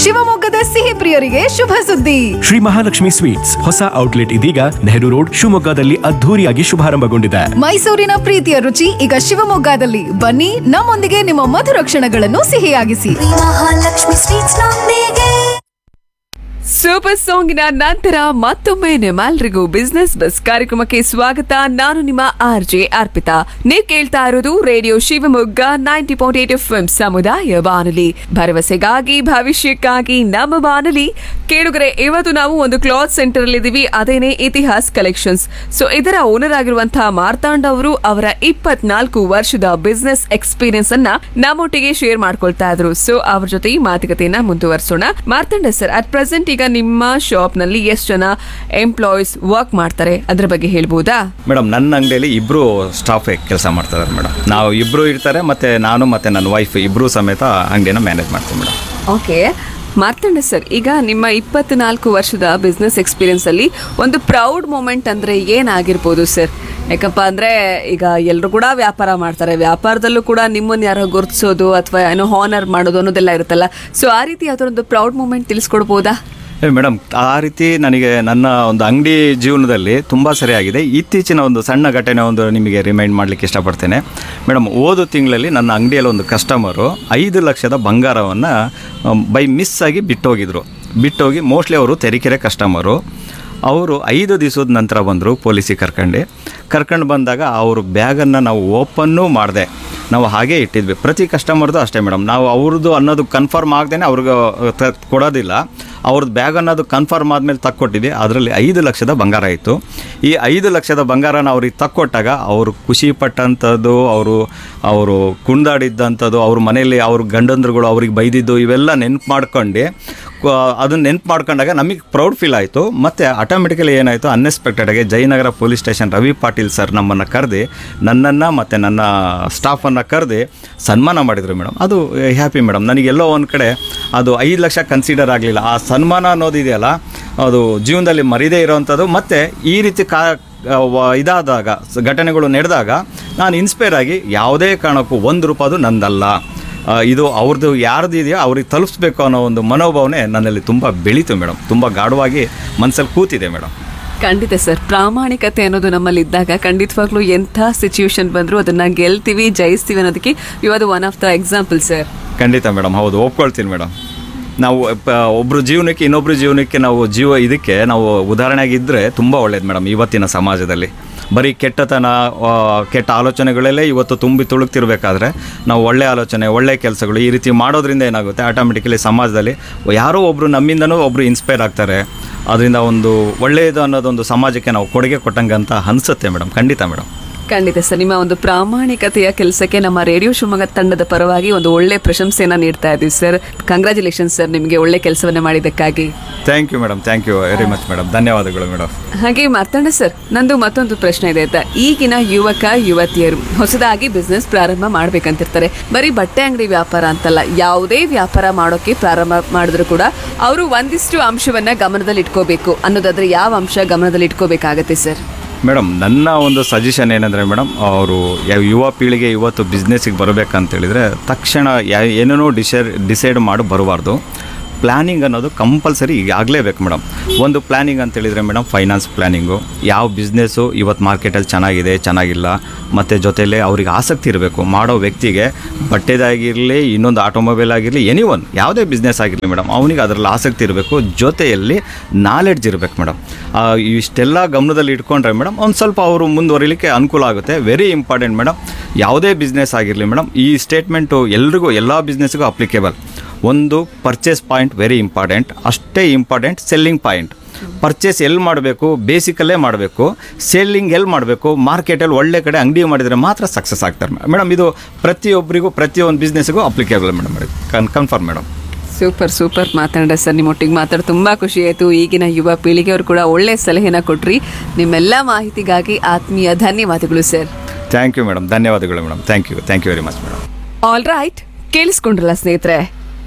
ಶಿವಮೊಗ್ಗದ ಸಿಹಿ ಪ್ರಿಯರಿಗೆ ಶುಭ ಸುದ್ದಿ ಶ್ರೀ ಮಹಾಲಕ್ಷ್ಮಿ ಸ್ವೀಟ್ಸ್ ಹೊಸ ಔಟ್ಲೆಟ್ ಇದೀಗ ನೆಹರು ರೋಡ್ ಶಿವಮೊಗ್ಗದಲ್ಲಿ ಅದ್ಧೂರಿಯಾಗಿ ಶುಭಾರಂಭಗೊಂಡಿದೆ ಮೈಸೂರಿನ ಪ್ರೀತಿಯ ರುಚಿ ಈಗ ಶಿವಮೊಗ್ಗದಲ್ಲಿ ಬನ್ನಿ ನಮ್ಮೊಂದಿಗೆ ನಿಮ್ಮ ಮಧುರ ಕ್ಷಣಗಳನ್ನು ಸಿಹಿಯಾಗಿಸಿ ಮಹಾಲಕ್ಷ್ಮಿ ಸ್ವೀಟ್ಸ್ ನೊಂದಿಗೆ ಸೂಪರ್ ಸಾಂಗಿನ ನಂತರ ಮತ್ತೊಮ್ಮೆ ನಿಮ್ಮೆಲ್ರಿಗೂ ಬಿಸ್ನೆಸ್ ಬಸ್ ಕಾರ್ಯಕ್ರಮಕ್ಕೆ ಸ್ವಾಗತ ನಾನು ನಿಮ್ಮ ಆರ್ ಜೆ ಅರ್ಪಿತಾ ನೀವು ಕೇಳ್ತಾ ಇರೋದು radio Shivamogga ninety point eight F ಸಮುದಾಯ ಬಾನುಲಿ ಭರವಸೆಗಾಗಿ ಭವಿಷ್ಯಕ್ಕಾಗಿ ನಮ್ಮ ಬಾನುಲಿ ಕೇಳುಗರೆ ಇವತ್ತು ನಾವು ಒಂದು ಕ್ಲಾತ್ ಸೆಂಟರ್ ಅಲ್ಲಿ ಇದೀವಿ ಅದೇನೆ ಇತಿಹಾಸ್ ಕಲೆಕ್ಷನ್ಸ್ ಸೊ ಇದರ ಓನರ್ ಆಗಿರುವಂತಹ ಮಾರ್ತಾಂಡ್ ಅವರು ಅವರ ಇಪ್ಪತ್ನಾಲ್ಕು ವರ್ಷದ ಬಿಸ್ನೆಸ್ ಎಕ್ಸ್ಪೀರಿಯನ್ಸ್ ಅನ್ನ ನಮ್ಮೊಟ್ಟಿಗೆ ಶೇರ್ ಮಾಡ್ಕೊಳ್ತಾ ಇದ್ರು ಸೊ ಅವ್ರ ಜೊತೆ ಈ ಮಾತುಕತೆಯನ್ನ ಮುಂದುವರಿಸೋಣ ಮಾರ್ತಾಂಡ ಸರ್ ಅಟ್ ಪ್ರೆಸೆಂಟ್ ಈಗ ನಿಮ್ಮ ಶಾಪ್ ನಲ್ಲಿ ಎಷ್ಟು ಜನ ಎಂಪ್ಲಾಯೀಸ್ ವರ್ಕ್ ಮಾಡ್ತಾರೆ ಅದ್ರ ಬಗ್ಗೆ ಹೇಳ್ಬೋದಾ ಮೇಡಮ್ ನನ್ನ ಅಂಗಡಿಯಲ್ಲಿ ಇಬ್ಬರು ಸ್ಟಾಫ್ ಕೆಲಸ ಮಾಡ್ತಾರೆ ಮೇಡಮ್ ನಾವು ಇಬ್ಬರು ಇರ್ತಾರೆ ಮತ್ತು ನಾನು ಮತ್ತು ನನ್ನ ವೈಫ್ ಇಬ್ಬರು ಸಮೇತ ಅಂಗಡಿನ ಮ್ಯಾನೇಜ್ ಮಾಡ್ತೀವಿ ಮೇಡಮ್ ಓಕೆ ಮಾರ್ತಾಂಡ ಸರ್ ಈಗ ನಿಮ್ಮ ಇಪ್ಪತ್ನಾಲ್ಕು ವರ್ಷದ ಬಿಸ್ನೆಸ್ ಎಕ್ಸ್ಪೀರಿಯನ್ಸ್ ಅಲ್ಲಿ ಒಂದು ಪ್ರೌಡ್ ಮೂಮೆಂಟ್ ಅಂದ್ರೆ ಏನಾಗಿರ್ಬೋದು ಸರ್ ಯಾಕಪ್ಪ ಅಂದ್ರೆ ಈಗ ಎಲ್ಲರೂ ಕೂಡ ವ್ಯಾಪಾರ ಮಾಡ್ತಾರೆ ವ್ಯಾಪಾರದಲ್ಲೂ ಕೂಡ ನಿಮ್ಮನ್ನ ಯಾರೋ ಗುರುತಿಸೋದು ಅಥವಾ ಏನೋ ಹಾನರ್ ಮಾಡೋದು ಅನ್ನೋದೆಲ್ಲ ಇರುತ್ತಲ್ಲ ಸೊ ಆ ರೀತಿ ಯಾವ್ದಾರೊಂದು ಪ್ರೌಡ್ ಮೂಮೆಂಟ್ ತಿಳಿಸ್ಕೊಡ್ಬೋದಾ ಏ ಮೇಡಮ್ ಆ ರೀತಿ ನನಗೆ ನನ್ನ ಒಂದು ಅಂಗಡಿ ಜೀವನದಲ್ಲಿ ತುಂಬ ಸರಿಯಾಗಿದೆ ಇತ್ತೀಚಿನ ಒಂದು ಸಣ್ಣ ಘಟನೆ ಒಂದು ನಿಮಗೆ ರಿಮೈಂಡ್ ಮಾಡಲಿಕ್ಕೆ ಇಷ್ಟಪಡ್ತೇನೆ ಮೇಡಮ್ ಓದು ತಿಂಗಳಲ್ಲಿ ನನ್ನ ಅಂಗಡಿಯಲ್ಲಿ ಒಂದು ಕಸ್ಟಮರು ಐದು ಲಕ್ಷದ ಬಂಗಾರವನ್ನು ಬೈ ಮಿಸ್ ಆಗಿ ಬಿಟ್ಟೋಗಿದ್ರು ಬಿಟ್ಟೋಗಿ ಮೋಸ್ಟ್ಲಿ ಅವರು ತೆರಿಕೆರೆ ಕಸ್ಟಮರು ಅವರು ಐದು ದಿವಸದ ನಂತರ ಬಂದರು ಪೊಲೀಸಿಗೆ ಕರ್ಕೊಂಡು ಕರ್ಕೊಂಡು ಬಂದಾಗ ಅವರು ಬ್ಯಾಗನ್ನು ನಾವು ಓಪನ್ನೂ ಮಾಡಿದೆ ನಾವು ಹಾಗೇ ಇಟ್ಟಿದ್ವಿ ಪ್ರತಿ ಕಸ್ಟಮರ್ದು ಅಷ್ಟೇ ಮೇಡಮ್ ನಾವು ಅವ್ರದ್ದು ಅನ್ನೋದು ಕನ್ಫರ್ಮ್ ಆಗ್ದೇ ಅವ್ರಿಗೆ ತ- ಕೊಡೋದಿಲ್ಲ ಅವ್ರದ್ದು ಬ್ಯಾಗ್ ಅನ್ನೋದು ಕನ್ಫರ್ಮ್ ಆದಮೇಲೆ ತಕ್ಕೊಟ್ಟಿದ್ವಿ ಅದರಲ್ಲಿ ಐದು ಲಕ್ಷದ ಬಂಗಾರ ಇತ್ತು ಈ ಐದು ಲಕ್ಷದ ಬಂಗಾರನ ಅವ್ರಿಗೆ ತಕ್ಕೊಟ್ಟಾಗ ಅವರು ಖುಷಿ ಪಟ್ಟಂಥದ್ದು ಅವರು ಅವರು ಕುಣಿದಾಡಿದ್ದಂಥದ್ದು ಅವ್ರ ಮನೆಯಲ್ಲಿ ಅವ್ರ ಗಂಡಂದ್ರುಗಳು ಅವ್ರಿಗೆ ಬೈದಿದ್ದು ಇವೆಲ್ಲ ನೆನ್ಪು ಮಾಡ್ಕೊಂಡು ಅದನ್ನ ನೆನ್ಪು ಮಾಡ್ಕೊಂಡಾಗ ನಮಗೆ ಪ್ರೌಡ್ ಫೀಲ್ ಆಯಿತು ಮತ್ತು ಆಟೋಮೆಟಿಕಲಿ ಏನಾಯಿತು ಅನ್ಎಕ್ಸ್ಪೆಕ್ಟೆಡಾಗಿ Jayanagar police station Ravi Patil sir ನಮ್ಮನ್ನು ಕರೆದು ನನ್ನನ್ನು ಮತ್ತು ನನ್ನ ಸ್ಟಾಫನ್ನು ಕರೆದು ಸನ್ಮಾನ ಮಾಡಿದರು ಮೇಡಮ್ ಅದು ಹ್ಯಾಪಿ ಮೇಡಮ್ ನನಗೆಲ್ಲೋ ಒಂದು ಕಡೆ ಅದು ಐದು ಲಕ್ಷ ಕನ್ಸಿಡರ್ ಆಗಲಿಲ್ಲ ಆ ಸನ್ಮಾನ ಅನ್ನೋದಿದೆಯಲ್ಲ ಅದು ಜೀವನದಲ್ಲಿ ಮರಿದೇ ಇರೋವಂಥದ್ದು ಮತ್ತು ಈ ರೀತಿ ಕಾ ವ- ಇದಾದಾಗ ಸ- ಘಟನೆಗಳು ನಡೆದಾಗ ನಾನು ಇನ್ಸ್ಪೈರ್ ಆಗಿ ಯಾವುದೇ ಕಾರಣಕ್ಕೂ ಒಂದು ರೂಪಾಯಿದು ನಂದಲ್ಲ ಆ, ಇದು ಅವ್ರದ್ದು ಯಾರ್ದು ಇದೆಯೋ ಅವ್ರಿಗೆ ತಲುಪಿಸ್ಬೇಕು ಅನ್ನೋ ಒಂದು ಮನೋಭಾವನೆ ನನ್ನಲ್ಲಿ ತುಂಬ ಬೆಳೀತು ಮೇಡಮ್ ತುಂಬ ಗಾಢವಾಗಿ ಮನಸ್ಸಲ್ಲಿ ಕೂತಿದೆ ಮೇಡಮ್ ಖಂಡಿತ ಸರ್ ಪ್ರಾಮಾಣಿಕತೆ ಅನ್ನೋದು ನಮ್ಮಲ್ಲಿ ಇದ್ದಾಗ ಖಂಡಿತವಾಗ್ಲೂ ಎಂಥ ಸಿಚುವೇಶನ್ ಬಂದರೂ ಅದನ್ನ ಗೆಲ್ತೀವಿ ಜಯಿಸ್ತೀವಿ ಅನ್ನೋದಕ್ಕೆ ಇವಾಗ one of the example sir ಖಂಡಿತ ಮೇಡಮ್ ಹೌದು ಒಪ್ಕೊಳ್ತೀನಿ ಮೇಡಮ್ ನಾವು ಪ- ಒಬ್ರು ಜೀವನಕ್ಕೆ ಇನ್ನೊಬ್ರು ಜೀವನಕ್ಕೆ ನಾವು ಜೀವ ಇದಕ್ಕೆ ನಾವು ಉದಾಹರಣೆಯಾಗಿದ್ದರೆ ತುಂಬ ಒಳ್ಳೇದು ಮೇಡಮ್ ಇವತ್ತಿನ ಸಮಾಜದಲ್ಲಿ ಬರೀ ಕೆಟ್ಟತನ ಆ, ಕೆಟ್ಟ ಆಲೋಚನೆಗಳಲ್ಲೇ ಇವತ್ತು ತುಂಬಿ ತುಳುಕ್ತಿರ್ಬೇಕಾದ್ರೆ ನಾವು ಒಳ್ಳೆ ಆಲೋಚನೆ ಒಳ್ಳೆ ಕೆಲಸಗಳು ಈ ರೀತಿ ಮಾಡೋದ್ರಿಂದ ಏನಾಗುತ್ತೆ ಆಟೋಮೆಟಿಕಲಿ ಸಮಾಜದಲ್ಲಿ ಯಾರೋ ಒಬ್ಬರು ನಮ್ಮಿಂದನೂ ಒಬ್ಬರು ಇನ್ಸ್ಪೈರ್ ಆಗ್ತಾರೆ ಅದರಿಂದ ಒಂದು ಒಳ್ಳೆಯದು ಅನ್ನೋದೊಂದು ಸಮಾಜಕ್ಕೆ ನಾವು ಕೊಡುಗೆ ಕೊಟ್ಟಂಗೆ ಅಂತ ಅನಿಸುತ್ತೆ ಮೇಡಮ್ ಖಂಡಿತ ಮೇಡಮ್ ಖಂಡಿತ ಸರ್ ನಿಮ್ಮ ಒಂದು ಪ್ರಾಮಾಣಿಕತೆಯ ಕೆಲಸಕ್ಕೆ ನಮ್ಮ ರೇಡಿಯೋ ಶಿವಮೊಗ್ಗ ತಂಡದ ಪರವಾಗಿ ಒಂದು ಒಳ್ಳೆ ಪ್ರಶಂಸೆಯನ್ನ ನೀಡ್ತಾ ಇದ್ದೀವಿ ಸರ್ ಕಂಗ್ರ್ಯಾಚುಲೇಷನ್ ಸರ್ ನಿಮಗೆ ಒಳ್ಳೆ ಕೆಲಸವನ್ನ ಮಾಡಿದ್ದಕ್ಕಾಗಿ thank you madam thank you very much madam ಧನ್ಯವಾದಗಳು ಮೇಡಮ್ ಹಾಗೆ ಮಾರ್ತಾಂಡ ಸರ್ ನಂದು ಮತ್ತೊಂದು ಪ್ರಶ್ನೆ ಇದೆ ಆಯ್ತಾ ಈಗಿನ ಯುವಕ ಯುವತಿಯರು ಹೊಸದಾಗಿ ಬಿಸ್ನೆಸ್ ಪ್ರಾರಂಭ ಮಾಡ್ಬೇಕಂತಿರ್ತಾರೆ ಬರೀ ಬಟ್ಟೆ ಅಂಗಡಿ ವ್ಯಾಪಾರ ಅಂತಲ್ಲ ಯಾವುದೇ ವ್ಯಾಪಾರ ಮಾಡೋಕೆ ಪ್ರಾರಂಭ ಮಾಡಿದ್ರು ಕೂಡ ಅವರು ಒಂದಿಷ್ಟು ಅಂಶವನ್ನ ಗಮನದಲ್ಲಿ ಇಟ್ಕೋಬೇಕು ಅನ್ನೋದಾದ್ರೆ ಯಾವ ಅಂಶ ಗಮನದಲ್ಲಿ ಇಟ್ಕೋಬೇಕಾಗತ್ತೆ ಸರ್ ಮೇಡಮ್ ನನ್ನ ಒಂದು ಸಜೆಷನ್ ಏನಂದರೆ ಮೇಡಮ್ ಅವರು ಯುವ ಪೀಳಿಗೆ ಇವತ್ತು ಬಿಸ್ನೆಸ್ಸಿಗೆ ಬರಬೇಕಂತೇಳಿದರೆ ತಕ್ಷಣ ಯಾ ಏನೇನೋ ಡಿಸೈಡ್ ಡಿಸೈಡ್ ಮಾಡಿ ಬರಬಾರ್ದು ಪ್ಲ್ಯಾನಿಂಗ್ ಅನ್ನೋದು ಕಂಪಲ್ಸರಿ ಈಗ ಆಗಲೇಬೇಕು ಮೇಡಮ್ ಒಂದು ಪ್ಲ್ಯಾನಿಂಗ್ ಅಂತೇಳಿದರೆ ಮೇಡಮ್ ಫೈನಾನ್ಸ್ ಪ್ಲ್ಯಾನಿಂಗು ಯಾವ ಬಿಸ್ನೆಸ್ಸು ಇವತ್ತು ಮಾರ್ಕೆಟಲ್ಲಿ ಚೆನ್ನಾಗಿದೆ ಚೆನ್ನಾಗಿಲ್ಲ ಮತ್ತು ಜೊತೆಲೇ ಅವ್ರಿಗೆ ಆಸಕ್ತಿ ಇರಬೇಕು ಮಾಡೋ ವ್ಯಕ್ತಿಗೆ ಬಟ್ಟೆದಾಗಿರಲಿ ಇನ್ನೊಂದು ಆಟೋಮೊಬೈಲ್ ಆಗಿರಲಿ ಎನಿ ಒನ್ ಯಾವುದೇ ಬಿಸ್ನೆಸ್ ಆಗಿರಲಿ ಮೇಡಮ್ ಅವನಿಗೆ ಅದರಲ್ಲಿ ಆಸಕ್ತಿ ಇರಬೇಕು ಜೊತೆಯಲ್ಲಿ ನಾಲೆಡ್ಜ್ ಇರಬೇಕು ಮೇಡಮ್ ಇಷ್ಟೆಲ್ಲ ಗಮನದಲ್ಲಿ ಇಟ್ಕೊಂಡ್ರೆ ಮೇಡಮ್ ಒಂದು ಸ್ವಲ್ಪ ಅವರು ಮುಂದುವರಿಲಿಕ್ಕೆ ಅನುಕೂಲ ಆಗುತ್ತೆ ವೆರಿ ಇಂಪಾರ್ಟೆಂಟ್ ಮೇಡಮ್ ಯಾವುದೇ ಬಿಸ್ನೆಸ್ ಆಗಿರಲಿ ಮೇಡಮ್ ಈ ಸ್ಟೇಟ್ಮೆಂಟು ಎಲ್ರಿಗೂ ಎಲ್ಲ ಬಿಸ್ನೆಸ್ಗೂ ಅಪ್ಲಿಕೇಬಲ್ ಒಂದು ಪರ್ಚೇಸ್ ಪಾಯಿಂಟ್ ವೆರಿ ಇಂಪಾರ್ಟೆಂಟ್ ಅಷ್ಟೇ ಇಂಪಾರ್ಟೆಂಟ್ ಸೆಲ್ಲಿಂಗ್ ಪಾಯಿಂಟ್ ಪರ್ಚೇಸ್ ಎಲ್ಲಿ ಮಾಡಬೇಕು ಬೇಸಿಕಲ್ಲೇ ಮಾಡಬೇಕು ಸೇಲಿಂಗ್ ಎಲ್ಲಿ ಮಾಡಬೇಕು ಮಾರ್ಕೆಟಲ್ಲಿ ಒಳ್ಳೆ ಕಡೆ ಅಂಗಡಿ ಮಾಡಿದರೆ ಮಾತ್ರ ಸಕ್ಸಸ್ ಆಗ್ತಾರೆ ಮೇಡಮ್ ಇದು ಪ್ರತಿಯೊಬ್ಬರಿಗೂ ಪ್ರತಿಯೊಂದು ಬಿಸ್ನೆಸ್ಗೂ applicable madam con confirm madam super super ಮಾತಾಡ ಸರ್ ನಿಮ್ಮೊಟ್ಟಿಗೆ ಮಾತಾಡಿ ತುಂಬಾ ಖುಷಿ ಆಯಿತು ಈಗಿನ ಯುವ ಪೀಳಿಗೆಯವರು ಕೂಡ ಒಳ್ಳೆ ಸಲಹೆನ ಕೊಟ್ರಿ ನಿಮ್ಮೆಲ್ಲ ಮಾಹಿತಿಗಾಗಿ ಆತ್ಮೀಯ ಧನ್ಯವಾದಗಳು ಸರ್ ಥ್ಯಾಂಕ್ ಯು ಮೇಡಮ್ ಧನ್ಯವಾದಗಳು madam thank you thank you very much madam all right ಕೇಳಿಸ್ಕೊಂಡ್ರಲ್ಲ ಸ್ನೇಹಿತರೆ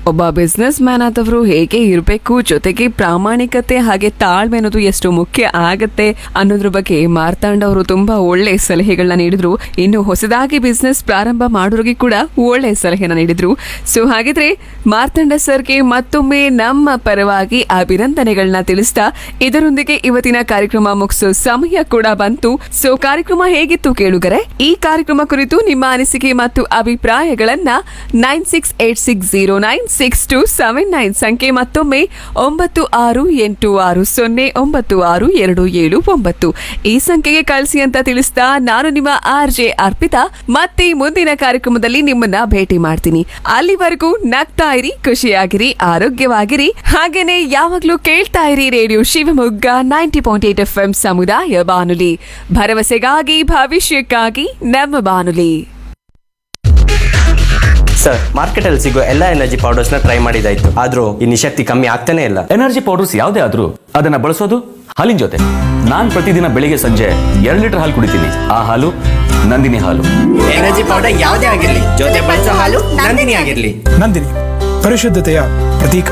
ಒಬ್ಬ ಬಿಸ್ನೆಸ್ ಮ್ಯಾನ್ ಆದವರು ಹೇಗೆ ಇರಬೇಕು ಜೊತೆಗೆ ಪ್ರಾಮಾಣಿಕತೆ ಹಾಗೆ ತಾಳ್ಮೆ ಅನ್ನೋದು ಎಷ್ಟು ಮುಖ್ಯ ಆಗತ್ತೆ ಅನ್ನೋದ್ರ ಬಗ್ಗೆ ಮಾರ್ತಾಂಡ ಅವರು ತುಂಬಾ ಒಳ್ಳೆ ಸಲಹೆಗಳನ್ನ ನೀಡಿದ್ರು ಇನ್ನು ಹೊಸದಾಗಿ ಬಿಸ್ನೆಸ್ ಪ್ರಾರಂಭ ಮಾಡೋರಿಗೆ ಕೂಡ ಒಳ್ಳೆ ಸಲಹೆನ ನೀಡಿದ್ರು ಸೊ ಹಾಗಿದ್ರೆ ಮಾರ್ತಾಂಡ ಸರ್ಗೆ ಮತ್ತೊಮ್ಮೆ ನಮ್ಮ ಪರವಾಗಿ ಅಭಿನಂದನೆಗಳನ್ನ ತಿಳಿಸ್ತಾ ಇದರೊಂದಿಗೆ ಇವತ್ತಿನ ಕಾರ್ಯಕ್ರಮ ಮುಗಿಸೋ ಸಮಯ ಕೂಡ ಬಂತು ಸೊ ಕಾರ್ಯಕ್ರಮ ಹೇಗಿತ್ತು ಕೇಳುಗರೆ ಈ ಕಾರ್ಯಕ್ರಮ ಕುರಿತು ನಿಮ್ಮ ಅನಿಸಿಕೆ ಮತ್ತು ಅಭಿಪ್ರಾಯಗಳನ್ನ nine six eight six zero nine six two seven nine ಸಂಖ್ಯೆ ಮತ್ತೊಮ್ಮೆ ಒಂಬತ್ತು ಆರು ಎಂಟು ಆರು ಸೊನ್ನೆ ಒಂಬತ್ತು ಆರು ಎರಡು ಏಳು ಒಂಬತ್ತು ಈ ಸಂಖ್ಯೆಗೆ ಕಳಿಸಿ ಅಂತ ತಿಳಿಸ್ತಾ ನಾನು ನಿಮ್ಮ ಆರ್ ಜೆ ಅರ್ಪಿತಾ ಮತ್ತೆ ಮುಂದಿನ ಕಾರ್ಯಕ್ರಮದಲ್ಲಿ ನಿಮ್ಮನ್ನ ಭೇಟಿ ಮಾಡ್ತೀನಿ ಅಲ್ಲಿವರೆಗೂ ನಗ್ತಾ ಇರಿ ಖುಷಿಯಾಗಿರಿ ಆರೋಗ್ಯವಾಗಿರಿ ಹಾಗೇನೆ ಯಾವಾಗ್ಲೂ ಕೇಳ್ತಾ ಇರಿ radio Shivamogga ninety point eight F M ಸಮುದಾಯ ಬಾನುಲಿ ಭರವಸೆಗಾಗಿ ಭವಿಷ್ಯಕ್ಕಾಗಿ ನಮ್ಮ ಬಾನುಲಿ ಸರ್ ಮಾರ್ಕೆಟಲ್ಲಿ ಸಿಗೋ ಎಲ್ಲ ಎನರ್ಜಿ ಪೌಡರ್ಸ್ನ ಟ್ರೈ ಮಾಡಿದಾಯ್ತು ಆದ್ರೂ ಈ ನಿಶಕ್ತಿ ಕಮ್ಮಿ ಆಗ್ತಾನೆ ಇಲ್ಲ ಎನರ್ಜಿ ಪೌಡರ್ಸ್ ಯಾವುದೇ ಆದ್ರೂ ಅದನ್ನ ಬಳಸೋದು ಹಾಲಿನ ಜೊತೆ ನಾನ್ ಪ್ರತಿದಿನ ಬೆಳಿಗ್ಗೆ ಸಂಜೆ ಎರಡು ಲೀಟರ್ ಹಾಲು ಕುಡಿತೀನಿ ಆ ಹಾಲು ನಂದಿನಿ ಹಾಲು ಎನರ್ಜಿ ಪೌಡರ್ ಯಾವುದೇ ಆಗಿರ್ಲಿ ಜೊತೆ ಬಳಸೋ ಹಾಲು ನಂದಿನಿ ಆಗಿರ್ಲಿ ನಂದಿನಿ ಪರಿಶುದ್ಧತೆಯ ಪ್ರತೀಕ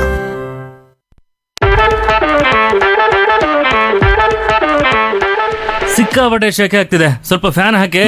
ಸಿಕ್ಕಾಪಟ್ಟೆ ಶೆಕೆ ಆಗ್ತಿದೆ ಸ್ವಲ್ಪ ಫ್ಯಾನ್ ಹಾಕಿ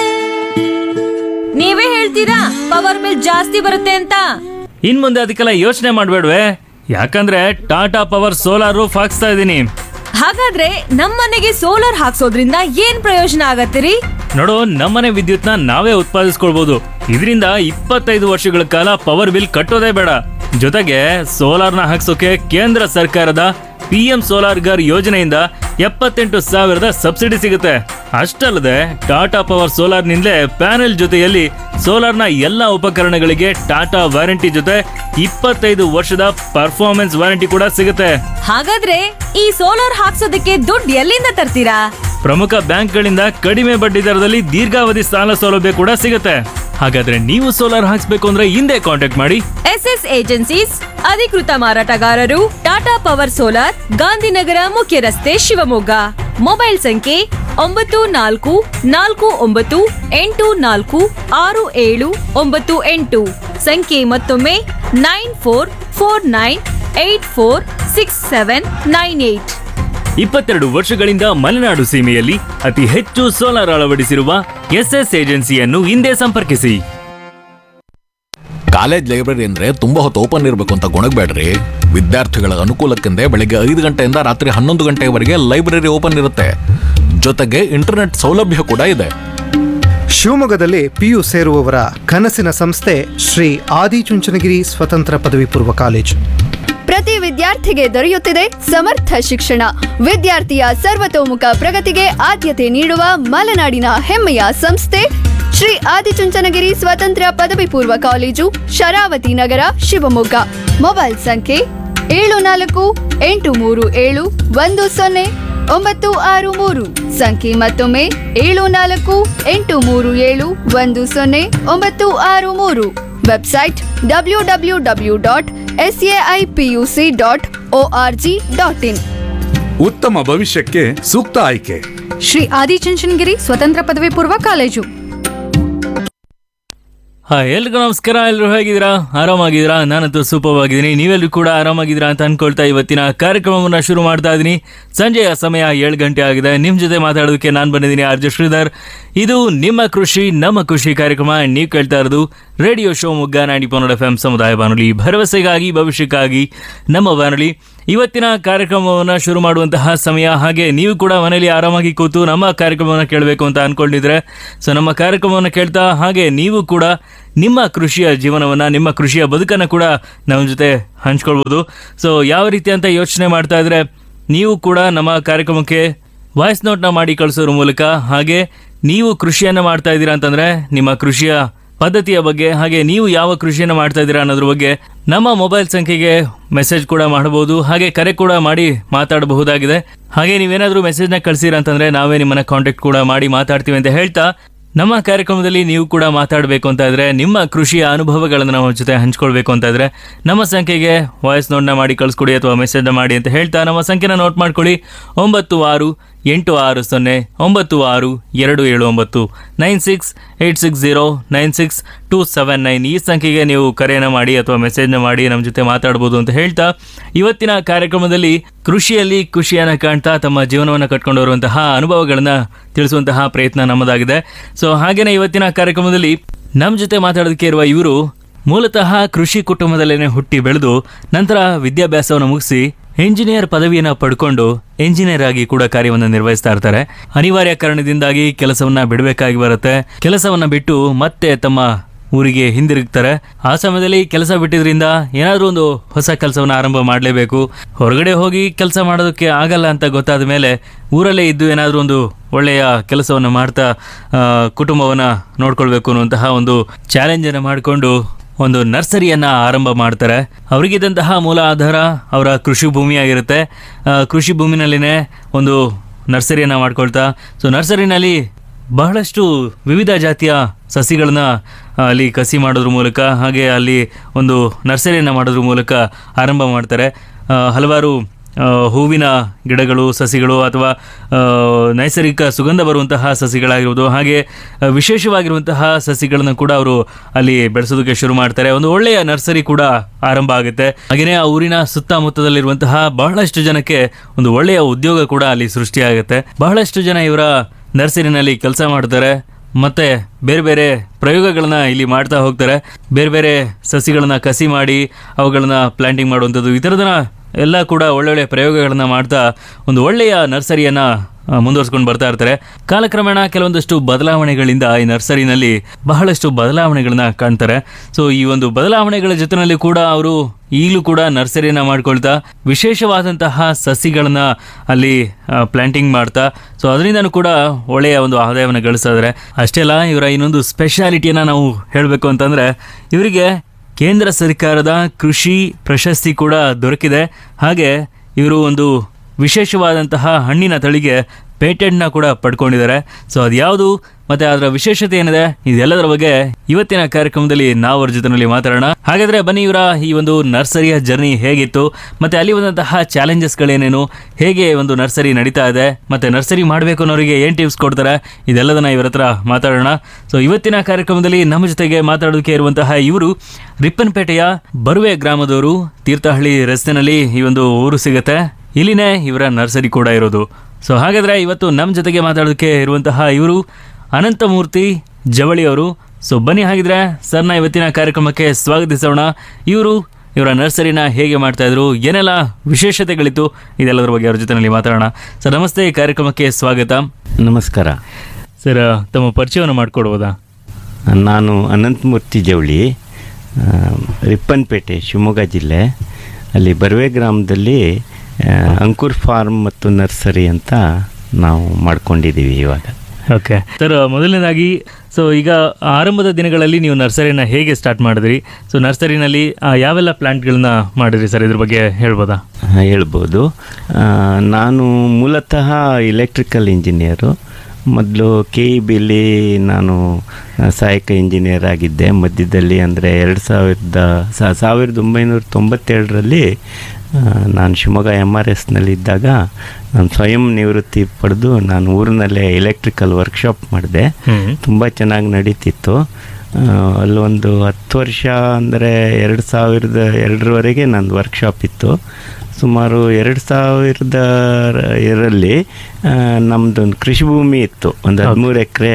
ನೀವೇ ಹೇಳ್ತೀರಾ ಪವರ್ ಬಿಲ್ ಜಾಸ್ತಿ ಬರುತ್ತೆ ಅಂತ ಇನ್ ಮುಂದೆ ಅದಕ್ಕೆಲ್ಲ ಯೋಚನೆ ಮಾಡ್ಬೇಡ್ವೆ ಯಾಕಂದ್ರೆ ಟಾಟಾ ಪವರ್ ಸೋಲಾರ್ ರೂಫ್ ಹಾಕ್ಸ್ತಾ ಇದ್ದೀನಿ ಹಾಗಾದ್ರೆ ನಮ್ಮನೆಗೆ ಸೋಲಾರ್ ಹಾಕ್ಸೋದ್ರಿಂದ ಏನ್ ಪ್ರಯೋಜನ ಆಗತ್ತಿರಿ ನೋಡು ನಮ್ಮನೆ ವಿದ್ಯುತ್ನ ನಾವೇ ಉತ್ಪಾದಿಸ್ಕೊಳ್ಬಹುದು ಇದರಿಂದ ಇಪ್ಪತ್ತೈದು ವರ್ಷಗಳ ಕಾಲ ಪವರ್ ಬಿಲ್ ಕಟ್ಟೋದೇ ಬೇಡ ಜೊತೆಗೆ ಸೋಲಾರ್ನ ಹಾಕ್ಸೋಕೆ ಕೇಂದ್ರ ಸರ್ಕಾರದ ಪಿ ಎಂ ಸೋಲಾರ್ ಗರ್ ಯೋಜನೆಯಿಂದ ಎಪ್ಪತ್ತೆಂಟು ಸಾವಿರದ ಸಬ್ಸಿಡಿ ಸಿಗುತ್ತೆ ಅಷ್ಟಲ್ಲದೆ ಟಾಟಾ ಪವರ್ ಸೋಲಾರ್ನಿಂದಲೇ ಪ್ಯಾನೆಲ್ ಜೊತೆಯಲ್ಲಿ ಸೋಲಾರ್ನ ಎಲ್ಲ ಉಪಕರಣಗಳಿಗೆ ಟಾಟಾ ವಾರಂಟಿ ಜೊತೆ ಇಪ್ಪತ್ತೈದು ವರ್ಷದ ಪರ್ಫಾರ್ಮೆನ್ಸ್ ವಾರಂಟಿ ಕೂಡ ಸಿಗುತ್ತೆ ಹಾಗಾದ್ರೆ ಈ ಸೋಲಾರ್ ಹಾಕ್ಸೋದಕ್ಕೆ ದುಡ್ಡು ಎಲ್ಲಿಂದ ತರ್ತೀರಾ ಪ್ರಮುಖ ಬ್ಯಾಂಕ್ಗಳಿಂದ ಕಡಿಮೆ ಬಡ್ಡಿ ದರದಲ್ಲಿ ದೀರ್ಘಾವಧಿ ಸಾಲ ಸೌಲಭ್ಯ ಕೂಡ ಸಿಗುತ್ತೆ ಹಾಗಾದ್ರೆ ನೀವು ಸೋಲಾರ್ ಹಾಕ್ಸ್ಬೇಕು ಅಂದ್ರೆ ಹಿಂದೆ ಕಾಂಟ್ಯಾಕ್ಟ್ ಮಾಡಿ ಎಸ್ ಎಸ್ ಏಜೆನ್ಸೀಸ್ ಅಧಿಕೃತ ಮಾರಾಟಗಾರರು ಟಾಟಾ ಪವರ್ ಸೋಲಾರ್ ಗಾಂಧಿನಗರ ಮುಖ್ಯ ರಸ್ತೆ ಶಿವಮೊಗ್ಗ ಮೊಬೈಲ್ ಸಂಖ್ಯೆ ಒಂಬತ್ತು ನಾಲ್ಕು ನಾಲ್ಕು ಒಂಬತ್ತು ಎಂಟು ನಾಲ್ಕು ಆರು ಏಳು ಒಂಬತ್ತು ಎಂಟು ಸಂಖ್ಯೆ ಮತ್ತೊಮ್ಮೆ nine four four nine eight four six seven nine eight ಇಪ್ಪತ್ತೆರಡು ವರ್ಷಗಳಿಂದ ಮಲೆನಾಡು ಸೀಮೆಯಲ್ಲಿ ಅತಿ ಹೆಚ್ಚು ಸೋಲಾರ್ ಅಳವಡಿಸಿರುವ ಎಸ್ಎಸ್ ಏಜೆನ್ಸಿಯನ್ನು ಹಿಂದೆ ಸಂಪರ್ಕಿಸಿ ಕಾಲೇಜ್ ಲೈಬ್ರರಿ ಅಂದ್ರೆ ತುಂಬಾ ಹೊತ್ತು ಓಪನ್ ಇರಬೇಕು ಅಂತ ಗೊಣಗಬೇಡ್ರಿ ವಿದ್ಯಾರ್ಥಿಗಳ ಅನುಕೂಲಕ್ಕೆಂದೇ ಬೆಳಿಗ್ಗೆ ಐದು ಗಂಟೆಯಿಂದ ರಾತ್ರಿ ಹನ್ನೊಂದು ಗಂಟೆವರೆಗೆ ಲೈಬ್ರರಿ ಓಪನ್ ಇರುತ್ತೆ ಜೊತೆಗೆ ಇಂಟರ್ನೆಟ್ ಸೌಲಭ್ಯ ಕೂಡ ಇದೆ ಶಿವಮೊಗ್ಗದಲ್ಲಿ ಪಿಯು ಸೇರುವವರ ಕನಸಿನ ಸಂಸ್ಥೆ ಶ್ರೀ ಆದಿಚುಂಚನಗಿರಿ ಸ್ವತಂತ್ರ ಪದವಿ ಪೂರ್ವ ಕಾಲೇಜು ಪ್ರತಿ ವಿದ್ಯಾರ್ಥಿಗೆ ದೊರೆಯುತ್ತಿದೆ ಸಮರ್ಥ ಶಿಕ್ಷಣ ವಿದ್ಯಾರ್ಥಿಯ ಸರ್ವತೋಮುಖ ಪ್ರಗತಿಗೆ ಆದ್ಯತೆ ನೀಡುವ ಮಲೆನಾಡಿನ ಹೆಮ್ಮೆಯ ಸಂಸ್ಥೆ ಶ್ರೀ ಆದಿಚುಂಚನಗಿರಿ ಸ್ವತಂತ್ರ ಪದವಿ ಪೂರ್ವ ಕಾಲೇಜು ಶರಾವತಿ ನಗರ ಶಿವಮೊಗ್ಗ ಮೊಬೈಲ್ ಸಂಖ್ಯೆ ಏಳು ನಾಲ್ಕು ಎಂಟು ಮೂರು ಏಳು ಒಂದು ಸೊನ್ನೆ ಒಂಬತ್ತು ಆರು ಮೂರು ಸಂಖ್ಯೆ ಮತ್ತೊಮ್ಮೆ ಏಳು ನಾಲ್ಕು ಎಂಟು ಮೂರು ಏಳು ಒಂದು ಸೊನ್ನೆ ಒಂಬತ್ತು ಆರು ಮೂರು website W W W dot S A I P U C dot O R G dot in ಉತ್ತಮ ಭವಿಷ್ಯಕ್ಕೆ ಸೂಕ್ತ ಆಯ್ಕೆ ಶ್ರೀ ಆದಿಚುಂಚನಗಿರಿ ಸ್ವತಂತ್ರ ಪದವಿ ಪೂರ್ವ ಕಾಲೇಜು ಹಾ ಎಲ್ರಿಗೂ ನಮಸ್ಕಾರ ಎಲ್ಲರೂ ಹೇಗಿದ್ದೀರಾ ಆರಾಮಾಗಿದ್ದೀರಾ ನಾನಂತೂ ಸೂಪರ್ ಆಗಿದ್ದೀನಿ ನೀವೆಲ್ಲರೂ ಕೂಡ ಆರಾಮಾಗಿದ್ದೀರಾ ಅಂತ ಅನ್ಕೊಳ್ತಾ ಇವತ್ತಿನ ಕಾರ್ಯಕ್ರಮವನ್ನು ಶುರು ಮಾಡ್ತಾ ಇದ್ದೀನಿ ಸಂಜೆಯ ಸಮಯ ಏಳು ಗಂಟೆ ಆಗಿದೆ ನಿಮ್ಮ ಜೊತೆ ಮಾತಾಡೋದಕ್ಕೆ ನಾನು ಬಂದಿದ್ದೀನಿ ಆರ್ ಜೆ ಶ್ರೀಧರ್ ಇದು ನಿಮ್ಮ ಕೃಷಿ ನಮ್ಮ ಖುಷಿ ಕಾರ್ಯಕ್ರಮ ನೀವು ಕೇಳ್ತಾ ಇರೋದು radio Shimoga ninety point eight F M ಸಮುದಾಯ ಬಾನುಲಿ ಭರವಸೆಗಾಗಿ ಭವಿಷ್ಯಕ್ಕಾಗಿ ನಮ್ಮ ಬಾನುಲಿ ಇವತ್ತಿನ ಕಾರ್ಯಕ್ರಮವನ್ನು ಶುರು ಮಾಡುವಂತಹ ಸಮಯ ಹಾಗೆ ನೀವು ಕೂಡ ಮನೆಯಲ್ಲಿ ಆರಾಮಾಗಿ ಕೂತು ನಮ್ಮ ಕಾರ್ಯಕ್ರಮವನ್ನು ಕೇಳಬೇಕು ಅಂತ ಅನ್ಕೊಂಡಿದ್ರೆ ಸೊ ನಮ್ಮ ಕಾರ್ಯಕ್ರಮವನ್ನು ಕೇಳ್ತಾ ಹಾಗೆ ನೀವು ಕೂಡ ನಿಮ್ಮ ಕೃಷಿಯ ಜೀವನವನ್ನು ನಿಮ್ಮ ಕೃಷಿಯ ಬದುಕನ್ನು ಕೂಡ ನಮ್ಮ ಜೊತೆ ಹಂಚ್ಕೊಳ್ಬೋದು ಸೊ ಯಾವ ರೀತಿ ಅಂತ ಯೋಚನೆ ಮಾಡ್ತಾ ಇದ್ರೆ ನೀವು ಕೂಡ ನಮ್ಮ ಕಾರ್ಯಕ್ರಮಕ್ಕೆ ವಾಯ್ಸ್ ನೋಟ್ನ ಮಾಡಿ ಕಳಿಸೋದ್ರ ಮೂಲಕ ಹಾಗೆ ನೀವು ಕೃಷಿಯನ್ನು ಮಾಡ್ತಾ ಇದ್ದೀರಾ ಅಂತಂದ್ರೆ ನಿಮ್ಮ ಕೃಷಿಯ ಪದ್ಧತಿಯ ಬಗ್ಗೆ ಹಾಗೆ ನೀವು ಯಾವ ಕೃಷಿಯನ್ನು ಮಾಡ್ತಾ ಇದ್ದೀರಾ ಅನ್ನೋದ್ರ ಬಗ್ಗೆ ನಮ್ಮ ಮೊಬೈಲ್ ಸಂಖ್ಯೆಗೆ ಮೆಸೇಜ್ ಕೂಡ ಮಾಡಬಹುದು ಹಾಗೆ ಕರೆ ಕೂಡ ಮಾಡಿ ಮಾತಾಡಬಹುದಾಗಿದೆ ಹಾಗೆ ನೀವೇನಾದರೂ ಮೆಸೇಜ್ನ ಕಳಿಸಿರ ಅಂತಂದ್ರೆ ನಾವೇ ನಿಮ್ಮನ್ನ ಕಾಂಟ್ಯಾಕ್ಟ್ ಕೂಡ ಮಾಡಿ ಮಾತಾಡ್ತೀವಿ ಅಂತ ಹೇಳ್ತಾ ನಮ್ಮ ಕಾರ್ಯಕ್ರಮದಲ್ಲಿ ನೀವು ಕೂಡ ಮಾತಾಡಬೇಕು ಅಂತ ಇದ್ರೆ ನಿಮ್ಮ ಕೃಷಿಯ ಅನುಭವಗಳನ್ನು ನಮ್ಮ ಜೊತೆ ಹಂಚ್ಕೊಳ್ಬೇಕು ಅಂತ ಇದ್ರೆ ನಮ್ಮ ಸಂಖ್ಯೆಗೆ ವಾಯ್ಸ್ ನೋಟ್ನ ಮಾಡಿ ಕಳಿಸ್ಕೊಡಿ ಅಥವಾ ಮೆಸೇಜ್ನ ಮಾಡಿ ಅಂತ ಹೇಳ್ತಾ ನಮ್ಮ ಸಂಖ್ಯೆನ ನೋಟ್ ಮಾಡ್ಕೊಳ್ಳಿ ಒಂಬತ್ತು ಆರು ಎಂಟು ಆರು ಸೊನ್ನೆ ಒಂಬತ್ತು ಆರು ಎರಡು ಏಳು ಒಂಬತ್ತು nine six eight six zero nine six two seven nine ಈ ಸಂಖ್ಯೆಗೆ ನೀವು ಕರೆಯನ್ನು ಮಾಡಿ ಅಥವಾ ಮೆಸೇಜ್ನ ಮಾಡಿ ನಮ್ಮ ಜೊತೆ ಮಾತಾಡ್ಬೋದು ಅಂತ ಹೇಳ್ತಾ ಇವತ್ತಿನ ಕಾರ್ಯಕ್ರಮದಲ್ಲಿ ಕೃಷಿಯಲ್ಲಿ ಖುಷಿಯನ್ನು ಕಾಣ್ತಾ ತಮ್ಮ ಜೀವನವನ್ನು ಕಟ್ಕೊಂಡು ಬರುವಂತಹ ಅನುಭವಗಳನ್ನ ತಿಳಿಸುವಂತಹ ಪ್ರಯತ್ನ ನಮ್ಮದಾಗಿದೆ ಸೊ ಹಾಗೇನೆ ಇವತ್ತಿನ ಕಾರ್ಯಕ್ರಮದಲ್ಲಿ ನಮ್ಮ ಜೊತೆ ಮಾತಾಡೋದಕ್ಕೆ ಇರುವ ಇವರು ಮೂಲತಃ ಕೃಷಿ ಕುಟುಂಬದಲ್ಲೇನೆ ಹುಟ್ಟಿ ಬೆಳೆದು ನಂತರ ವಿದ್ಯಾಭ್ಯಾಸವನ್ನು ಮುಗಿಸಿ ಎಂಜಿನಿಯರ್ ಪದವಿಯನ್ನು ಪಡ್ಕೊಂಡು ಎಂಜಿನಿಯರ್ ಆಗಿ ಕೂಡ ಕಾರ್ಯವನ್ನು ನಿರ್ವಹಿಸ್ತಾ ಇರ್ತಾರೆ ಅನಿವಾರ್ಯ ಕಾರಣದಿಂದಾಗಿ ಕೆಲಸವನ್ನ ಬಿಡಬೇಕಾಗಿ ಬರುತ್ತೆ ಕೆಲಸವನ್ನ ಬಿಟ್ಟು ಮತ್ತೆ ತಮ್ಮ ಊರಿಗೆ ಹಿಂದಿರುಗ್ತಾರೆ ಆ ಸಮಯದಲ್ಲಿ ಕೆಲಸ ಬಿಟ್ಟಿದ್ರಿಂದ ಏನಾದರೂ ಒಂದು ಹೊಸ ಕೆಲಸವನ್ನ ಆರಂಭ ಮಾಡಲೇಬೇಕು ಹೊರಗಡೆ ಹೋಗಿ ಕೆಲಸ ಮಾಡೋದಕ್ಕೆ ಆಗಲ್ಲ ಅಂತ ಗೊತ್ತಾದ ಮೇಲೆ ಊರಲ್ಲೇ ಇದ್ದು ಏನಾದರೂ ಒಂದು ಒಳ್ಳೆಯ ಕೆಲಸವನ್ನು ಮಾಡ್ತಾ ಆ, ಕುಟುಂಬವನ್ನ ನೋಡ್ಕೊಳ್ಬೇಕು ಅನ್ನುವಂತಹ ಒಂದು ಚಾಲೆಂಜನ್ನು ಮಾಡಿಕೊಂಡು ಒಂದು ನರ್ಸರಿಯನ್ನ ಆರಂಭ ಮಾಡ್ತಾರೆ ಅವರಿಗಿದ್ದಂತಹ ಮೂಲ ಆಧಾರ ಅವರ ಕೃಷಿ ಭೂಮಿಯಾಗಿರುತ್ತೆ ಆ, ಕೃಷಿ ಭೂಮಿನಲ್ಲಿನೇ ಒಂದು ನರ್ಸರಿಯನ್ನ ಮಾಡ್ಕೊಳ್ತಾ ಸೊ ನರ್ಸರಿನಲ್ಲಿ ಬಹಳಷ್ಟು ವಿವಿಧ ಜಾತಿಯ ಸಸಿಗಳನ್ನ ಆ, ಅಲ್ಲಿ ಕಸಿ ಮಾಡೋದ್ರ ಮೂಲಕ ಹಾಗೆ ಅಲ್ಲಿ ಒಂದು ನರ್ಸರಿಯನ್ನು ಮಾಡೋದ್ರ ಮೂಲಕ ಆರಂಭ ಮಾಡ್ತಾರೆ ಆ, ಹಲವಾರು ಆ, ಹೂವಿನ ಗಿಡಗಳು ಸಸಿಗಳು ಅಥವಾ ಆ, ನೈಸರ್ಗಿಕ ಸುಗಂಧ ಬರುವಂತಹ ಸಸಿಗಳಾಗಿರ್ಬೋದು ಹಾಗೆ ಆ, ವಿಶೇಷವಾಗಿರುವಂತಹ ಸಸಿಗಳನ್ನು ಕೂಡ ಅವರು ಅಲ್ಲಿ ಬೆಳೆಸೋದಕ್ಕೆ ಶುರು ಮಾಡ್ತಾರೆ ಒಂದು ಒಳ್ಳೆಯ ನರ್ಸರಿ ಕೂಡ ಆರಂಭ ಆಗುತ್ತೆ ಹಾಗೆಯೇ ಆ ಊರಿನ ಸುತ್ತಮುತ್ತದಲ್ಲಿರುವಂತಹ ಬಹಳಷ್ಟು ಜನಕ್ಕೆ ಒಂದು ಒಳ್ಳೆಯ ಉದ್ಯೋಗ ಕೂಡ ಅಲ್ಲಿ ಸೃಷ್ಟಿಯಾಗುತ್ತೆ ಬಹಳಷ್ಟು ಜನ ಇವರ ನರ್ಸರಿನಲ್ಲಿ ಕೆಲಸ ಮಾಡ್ತಾರೆ ಮತ್ತೆ ಬೇರೆ ಬೇರೆ ಪ್ರಯೋಗಗಳನ್ನ ಇಲ್ಲಿ ಮಾಡ್ತಾ ಹೋಗ್ತಾರೆ ಬೇರೆ ಬೇರೆ ಸಸಿಗಳನ್ನ ಕಸಿ ಮಾಡಿ ಅವುಗಳನ್ನ ಪ್ಲಾಂಟಿಂಗ್ ಮಾಡುವಂಥದ್ದು ಈ ಥರದನ್ನ ಎಲ್ಲ ಕೂಡ ಒಳ್ಳೊಳ್ಳೆ ಪ್ರಯೋಗಗಳನ್ನ ಮಾಡ್ತಾ ಒಂದು ಒಳ್ಳೆಯ ನರ್ಸರಿಯನ್ನ ಮುಂದುವರ್ಸ್ಕೊಂಡು ಬರ್ತಾ ಇರ್ತಾರೆ ಕಾಲಕ್ರಮೇಣ ಕೆಲವೊಂದಷ್ಟು ಬದಲಾವಣೆಗಳಿಂದ ಈ ನರ್ಸರಿನಲ್ಲಿ ಬಹಳಷ್ಟು ಬದಲಾವಣೆಗಳನ್ನ ಕಾಣ್ತಾರೆ ಸೊ ಈ ಒಂದು ಬದಲಾವಣೆಗಳ ಜೊತೆಯಲ್ಲಿ ಕೂಡ ಅವರು ಈಗಲೂ ಕೂಡ ನರ್ಸರಿಯನ್ನ ಮಾಡ್ಕೊಳ್ತಾ ವಿಶೇಷವಾದಂತಹ ಸಸಿಗಳನ್ನ ಅಲ್ಲಿ ಪ್ಲಾಂಟಿಂಗ್ ಮಾಡ್ತಾ ಸೊ ಅದರಿಂದನೂ ಕೂಡ ಒಳ್ಳೆಯ ಒಂದು ಆದಾಯವನ್ನು ಗಳಿಸ್ತಾ ಇದ್ದಾರೆ ಅಷ್ಟೇ ಅಲ್ಲ ಇವರ ಇನ್ನೊಂದು ಸ್ಪೆಷಾಲಿಟಿಯನ್ನ ನಾವು ಹೇಳಬೇಕು ಅಂತಂದ್ರೆ ಇವರಿಗೆ ಕೇಂದ್ರ ಸರ್ಕಾರದ ಕೃಷಿ ಪ್ರಶಸ್ತಿ ಕೂಡ ದೊರಕಿದೆ ಹಾಗೆ ಇವರು ಒಂದು ವಿಶೇಷವಾದಂತಹ ಹಣ್ಣಿನ ತಳಿಗೆ ಪೇಟೆಂಟ್ನ ಕೂಡ ಪಡ್ಕೊಂಡಿದ್ದಾರೆ ಸೊ ಅದ್ಯಾವುದು ಮತ್ತೆ ಅದರ ವಿಶೇಷತೆ ಏನಿದೆ ಇದೆಲ್ಲದರ ಬಗ್ಗೆ ಇವತ್ತಿನ ಕಾರ್ಯಕ್ರಮದಲ್ಲಿ ನಾವು ಅವ್ರ ಜೊತೆನಲ್ಲಿ ಮಾತಾಡೋಣ ಹಾಗಾದ್ರೆ ಬನ್ನಿ ಇವರ ಈ ಒಂದು ನರ್ಸರಿಯ ಜರ್ನಿ ಹೇಗಿತ್ತು ಮತ್ತೆ ಅಲ್ಲಿ ಬಂದಂತಹ ಚಾಲೆಂಜಸ್ಗಳೇನೇನು ಹೇಗೆ ಒಂದು ನರ್ಸರಿ ನಡೀತಾ ಇದೆ ಮತ್ತೆ ನರ್ಸರಿ ಮಾಡಬೇಕು ಅನ್ನೋರಿಗೆ ಏನ್ ಟಿಪ್ಸ್ ಕೊಡ್ತಾರೆ ಇದೆಲ್ಲದನ್ನ ಇವರ ಹತ್ರ ಮಾತಾಡೋಣ ಸೊ ಇವತ್ತಿನ ಕಾರ್ಯಕ್ರಮದಲ್ಲಿ ನಮ್ಮ ಜೊತೆಗೆ ಮಾತಾಡೋದಕ್ಕೆ ಇರುವಂತಹ ಇವರು ರಿಪ್ಪನ್ಪೇಟೆಯ ಬರುವೆ ಗ್ರಾಮದವರು ತೀರ್ಥಹಳ್ಳಿ ರಸ್ತೆನಲ್ಲಿ ಈ ಒಂದು ಊರು ಸಿಗತ್ತೆ ಇಲ್ಲಿನೇ ಇವರ ನರ್ಸರಿ ಕೂಡ ಇರೋದು ಸೊ ಹಾಗಾದ್ರೆ ಇವತ್ತು ನಮ್ಮ ಜೊತೆಗೆ ಮಾತಾಡೋದಕ್ಕೆ ಇರುವಂತಹ ಇವರು ಅನಂತಮೂರ್ತಿ ಜವಳಿ ಅವರು ಸೊ ಬನ್ನಿ ಹಾಗಿದ್ರೆ ಸರ್ನ ಇವತ್ತಿನ ಕಾರ್ಯಕ್ರಮಕ್ಕೆ ಸ್ವಾಗತಿಸೋಣ ಇವರು ಇವರ ನರ್ಸರಿನ ಹೇಗೆ ಮಾಡ್ತಾ ಇದ್ರು ಏನೆಲ್ಲ ವಿಶೇಷತೆಗಳಿತ್ತು ಇದೆಲ್ಲದರ ಬಗ್ಗೆ ಅವ್ರ ಜೊತೆನಲ್ಲಿ ಮಾತಾಡೋಣ ಸರ್ ನಮಸ್ತೆ ಈ ಕಾರ್ಯಕ್ರಮಕ್ಕೆ ಸ್ವಾಗತ ನಮಸ್ಕಾರ ಸರ್ ತಮ್ಮ ಪರಿಚಯವನ್ನು ಮಾಡಿಕೊಡ್ಬೋದಾ ನಾನು ಅನಂತಮೂರ್ತಿ ಜವಳಿ ಆ, ರಿಪ್ಪನ್ಪೇಟೆ ಶಿವಮೊಗ್ಗ ಜಿಲ್ಲೆ ಅಲ್ಲಿ ಬರ್ವೆ ಗ್ರಾಮದಲ್ಲಿ ಆ, ಅಂಕುರ್ ಫಾರ್ಮ್ ಮತ್ತು ನರ್ಸರಿ ಅಂತ ನಾವು ಮಾಡ್ಕೊಂಡಿದ್ದೀವಿ ಇವಾಗ ಓಕೆ ಸರ್ ಮೊದಲನೇದಾಗಿ ಸೊ ಈಗ ಆರಂಭದ ದಿನಗಳಲ್ಲಿ ನೀವು ನರ್ಸರಿನ ಹೇಗೆ ಸ್ಟಾರ್ಟ್ ಮಾಡಿದ್ರಿ ಸೊ ನರ್ಸರಿನಲ್ಲಿ ಆ, ಯಾವೆಲ್ಲ ಪ್ಲಾಂಟ್ಗಳನ್ನ ಮಾಡಿದ್ರಿ ಸರ್ ಇದ್ರ ಬಗ್ಗೆ ಹೇಳ್ಬೋದಾ ಆ, ಹೇಳ್ಬೋದು ಆ, ನಾನು ಮೂಲತಃ ಇಲೆಕ್ಟ್ರಿಕಲ್ ಇಂಜಿನಿಯರು ಮೊದಲು ಕೆ ಇ ಬಿಲಿ ನಾನು ಆ, ಸಹಾಯಕ ಇಂಜಿನಿಯರ್ ಆಗಿದ್ದೆ ಮಧ್ಯದಲ್ಲಿ ಅಂದರೆ ಎರಡು ಸಾವಿರದ ಸಾ- ಸಾವಿರದ ಒಂಬೈನೂರ ತೊಂಬತ್ತೇಳರಲ್ಲಿ ಆ, ನಾನು ಶಿವಮೊಗ್ಗ ಎಮ್ ಆರ್ ಎಸ್ನಲ್ಲಿದ್ದಾಗ ನಾನು ಸ್ವಯಂ ನಿವೃತ್ತಿ ಪಡೆದು ನಾನು ಊರಿನಲ್ಲೇ ಎಲೆಕ್ಟ್ರಿಕಲ್ ವರ್ಕ್ಶಾಪ್ ಮಾಡಿದೆ ಹ್ಮ್. ತುಂಬ ಚೆನ್ನಾಗಿ ನಡೀತಿತ್ತು ಆ, ಅಲ್ಲೊಂದು ಹತ್ತು ವರ್ಷ ಅಂದರೆ ಎರಡು ಸಾವಿರದ ಎರಡರವರೆಗೆ ನಂದು ವರ್ಕ್ಶಾಪ್ ಇತ್ತು ಸುಮಾರು ಎರಡು ಸಾವಿರದ ಇದರಲ್ಲಿ ನಮ್ಮದೊಂದು ಕೃಷಿ ಭೂಮಿ ಇತ್ತು ಒಂದು ಹದಿಮೂರು ಎಕರೆ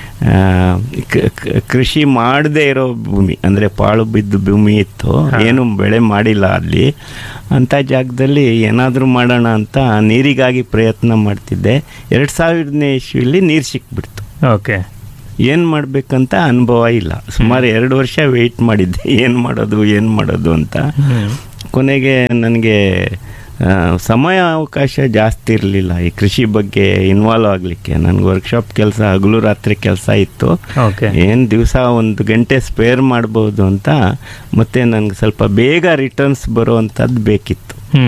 ಕೃಷಿ ಮಾಡದೇ ಇರೋ ಭೂಮಿ ಅಂದರೆ ಪಾಳು ಬಿದ್ದು ಭೂಮಿ ಇತ್ತು ಏನು ಬೆಳೆ ಮಾಡಿಲ್ಲ ಅಲ್ಲಿ ಅಂಥ ಜಾಗದಲ್ಲಿ ಏನಾದರೂ ಮಾಡೋಣ ಅಂತ ನೀರಿಗಾಗಿ ಪ್ರಯತ್ನ ಮಾಡ್ತಿದ್ದೆ ಎರಡು ಸಾವಿರದನೇ ಇಸ್ವಿಲಿ ನೀರು ಸಿಕ್ಬಿಡ್ತು ಓಕೆ ಏನು ಮಾಡಬೇಕಂತ ಅನುಭವ ಇಲ್ಲ ಸುಮಾರು ಎರಡು ವರ್ಷ ವೆಯ್ಟ್ ಮಾಡಿದ್ದೆ ಏನು ಮಾಡೋದು ಏನು ಮಾಡೋದು ಅಂತ ಕೊನೆಗೆ ನನಗೆ ಆ, ಸಮಯ ಅವಕಾಶ ಜಾಸ್ತಿ ಇರಲಿಲ್ಲ ಈ ಕೃಷಿ ಬಗ್ಗೆ ಇನ್ವಾಲ್ವ್ ಆಗಲಿಕ್ಕೆ ನನಗೆ ವರ್ಕ್ಶಾಪ್ ಕೆಲಸ ಹಗಲು ರಾತ್ರಿ ಕೆಲಸ ಇತ್ತು ಓಕೆ ಏನು ದಿವಸ ಒಂದು ಗಂಟೆ ಸ್ಪೇರ್ ಮಾಡ್ಬೋದು ಅಂತ ಮತ್ತು ನನಗೆ ಸ್ವಲ್ಪ ಬೇಗ ರಿಟರ್ನ್ಸ್ ಬರುವಂಥದ್ದು ಬೇಕಿತ್ತು ಹ್ಮ್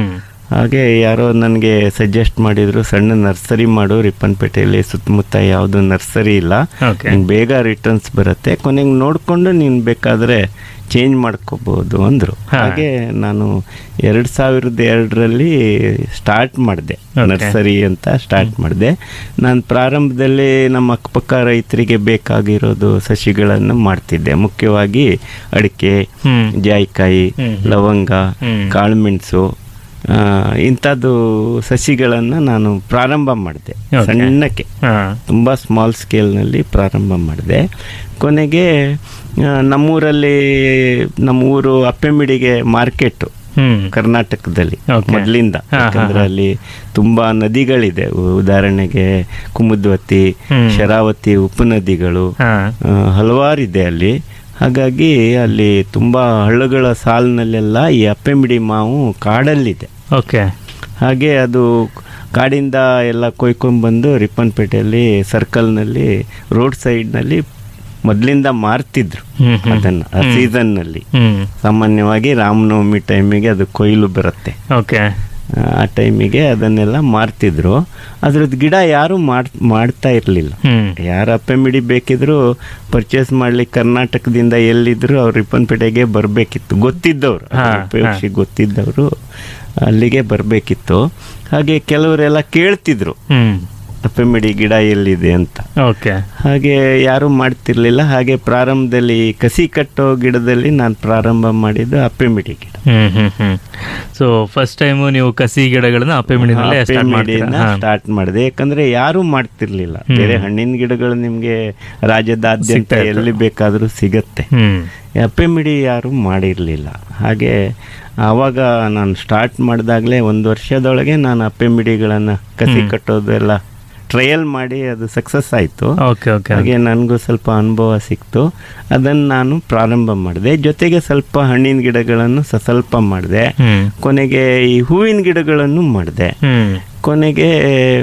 ಹಾಗೆ ಯಾರೋ ನನಗೆ ಸಜೆಸ್ಟ್ ಮಾಡಿದರು ಸಣ್ಣ ನರ್ಸರಿ ಮಾಡು ರಿಪ್ಪನ್ಪೇಟೆಯಲ್ಲಿ ಸುತ್ತಮುತ್ತ ಯಾವುದು ನರ್ಸರಿ ಇಲ್ಲ Okay. ನಿಂಗ್ ಬೇಗ ರಿಟರ್ನ್ಸ್ ಬರುತ್ತೆ ಕೊನೆಗೆ ನೋಡಿಕೊಂಡು ನೀನು ಬೇಕಾದರೆ ಚೇಂಜ್ ಮಾಡ್ಕೋಬೋದು ಅಂದರು ಹಾ. ಹಾಗೆ ನಾನು ಎರಡು ಸಾವಿರದ ಎರಡರಲ್ಲಿ ಸ್ಟಾರ್ಟ್ ಮಾಡಿದೆ Okay. ನರ್ಸರಿ ಅಂತ ಸ್ಟಾರ್ಟ್ ಮಾಡಿದೆ ನಾನು ಪ್ರಾರಂಭದಲ್ಲಿ ನಮ್ಮ ಅಕ್ಕಪಕ್ಕ ರೈತರಿಗೆ ಬೇಕಾಗಿರೋದು ಸಸಿಗಳನ್ನು ಮಾಡ್ತಿದ್ದೆ ಮುಖ್ಯವಾಗಿ ಅಡಿಕೆ ಹ್ಮ್. ಜಾಯಿಕಾಯಿ ಹ್ಮ್. ಲವಂಗ ಹ್ಮ್. ಕಾಳುಮೆಣಸು ಆ, ಇಂಥದ್ದು ಸಸಿಗಳನ್ನು ನಾನು ಪ್ರಾರಂಭ ಮಾಡಿದೆ Okay. ಸಣ್ಣಕ್ಕೆ ಹಾ. ತುಂಬ ಸ್ಮಾಲ್ ಸ್ಕೇಲ್ನಲ್ಲಿ ಪ್ರಾರಂಭ ಮಾಡಿದೆ ಕೊನೆಗೆ ಆ, ನಮ್ಮೂರಲ್ಲಿ ನಮ್ಮ ಊರು ಅಪ್ಪೆಮಿಡಿಗೆ ಮಾರ್ಕೆಟು ಹ್ಮ್. ಕರ್ನಾಟಕದಲ್ಲಿ Okay. ಮೊದಲಿಂದ ಹಾ, ಹಾ, ಯಾಕಂದ್ರೆ ಹಾ. ಅಲ್ಲಿ ತುಂಬಾ ನದಿಗಳಿದೆ ಉ- ಉದಾಹರಣೆಗೆ ಕುಮುದ್ವತಿ ಹ್ಮ್. ಶರಾವತಿ ಉಪನದಿಗಳು ಹಾ. ಆ, ಹಲವಾರಿದೆ ಅಲ್ಲಿ ಹಾಗಾಗಿ ಅಲ್ಲಿ ತುಂಬಾ ಹಳ್ಳಗಳ ಸಾಲಿನಲ್ಲೆಲ್ಲ ಈ ಅಪ್ಪೆಮಿಡಿ ಮಾವು ಕಾಡಲ್ಲಿದೆ ಓಕೆ ಹಾಗೆ ಅದು ಕಾಡಿಂದ ಎಲ್ಲ ಕೊಯ್ಕೊಂಡ್ಬಂದು ರಿಪ್ಪನ್ಪೇಟೆಯಲ್ಲಿ ಸರ್ಕಲ್ನಲ್ಲಿ ರೋಡ್ ಸೈಡ್ನಲ್ಲಿ ಮೊದಲಿಂದ ಮಾರ್ತಿದ್ರು ಹ್ಮ್, ಹ್ಮ್. ಅದನ್ನು ಆ ಹ್ಮ್. ಸೀಸನ್ನಲ್ಲಿ ಹ್ಮ್ ಸಾಮಾನ್ಯವಾಗಿ ರಾಮನವಮಿ ಟೈಮಿಗೆ ಅದು ಕೊಯ್ಲು ಬರುತ್ತೆ ಓಕೆ ಆ ಟೈಮಿಗೆ ಅದನ್ನೆಲ್ಲ ಮಾರ್ತಿದ್ರು ಅದ್ರದ್ದು ಗಿಡ ಯಾರು ಮಾಡ್ ಮಾಡ್ತಾ ಇರಲಿಲ್ಲ ಹ್ಮ್ ಯಾರು ಅಪ್ಪೆಮಿಡಿ ಬೇಕಿದ್ರು ಪರ್ಚೇಸ್ ಮಾಡ್ಲಿಕ್ಕೆ ಕರ್ನಾಟಕದಿಂದ ಎಲ್ಲಿದ್ರು ಅವ್ರು ರಿಪ್ಪನ್ಪೇಟೆಗೆ ಬರಬೇಕಿತ್ತು ಗೊತ್ತಿದ್ದವರು ಹಾ, ಉಪಯೋಗಿಸಿ ಗೊತ್ತಿದ್ದವರು ಅಲ್ಲಿಗೆ ಬರಬೇಕಿತ್ತು ಹಾಗೆ ಕೆಲವರೆಲ್ಲ ಕೇಳ್ತಿದ್ರು ಹ್ಮ್ ಅಪ್ಪೆಮಿಡಿ ಗಿಡ ಎಲ್ಲಿದೆ ಅಂತ ಓಕೆ ಹಾಗೆ ಯಾರು ಮಾಡ್ತಿರ್ಲಿಲ್ಲ ಹಾಗೆ ಪ್ರಾರಂಭದಲ್ಲಿ ಕಸಿ ಕಟ್ಟೋ ಗಿಡದಲ್ಲಿ ನಾನು ಪ್ರಾರಂಭ ಮಾಡಿದ್ದು ಅಪ್ಪೆಮಿಡಿ ಗಿಡ hmm hmm hmm so first time ನೀವು ಕಸಿ ಗಿಡಗಳನ್ನ ಅಪ್ಪೆಮಿಡಿನಲ್ಲೇ ಸ್ಟಾರ್ಟ್ ಮಾಡ್ತೀರಾ ಹಾ. ಸ್ಟಾರ್ಟ್ ಮಾಡಿದೆ ಯಾಕಂದ್ರೆ ಯಾರು ಮಾಡ್ತಿರ್ಲಿಲ್ಲ ಹ್ಮ್. ಬೇರೆ ಹಣ್ಣಿನ ಗಿಡಗಳು ನಿಮ್ಗೆ ರಾಜ್ಯದಾದ್ಯಂತ ಸಿಗ್ತಾ ಇತ್ತು. ಎಲ್ಲಿ ಬೇಕಾದರೂ ಸಿಗತ್ತೆ ಹ್ಮ್ ಎಪ್ಪೆಮಿಡಿ ಯಾರು ಮಾಡಿರಲಿಲ್ಲ ಹಾಗೆ ಆವಾಗ ನಾನು ಸ್ಟಾರ್ಟ್ ಮಾಡಿದಾಗಲೇ ಒಂದು ವರ್ಷದೊಳಗೆ ನಾನು ಅಪ್ಪೆಮಿಡಿಗಳನ್ನು ಕಸಿ ಹ್ಮ್. ಕಟ್ಟೋದೆಲ್ಲ ಟ್ರಯಲ್ ಮಾಡಿ ಅದು ಸಕ್ಸಸ್ ಆಯಿತು ಓಕೆ ಓಕೆ ಹಾಗೆ ನನಗೂ ಸ್ವಲ್ಪ ಅನುಭವ ಸಿಕ್ತು ಅದನ್ನು ನಾನು ಪ್ರಾರಂಭ ಮಾಡಿದೆ ಜೊತೆಗೆ ಸ್ವಲ್ಪ ಹಣ್ಣಿನ ಗಿಡಗಳನ್ನು ಸ ಸ್ವಲ್ಪ ಮಾಡಿದೆ ಹ್ಮ್ ಕೊನೆಗೆ ಈ ಹೂವಿನ ಗಿಡಗಳನ್ನು ಮಾಡಿದೆ ಹ್ಮ್ ಕೊನೆಗೆ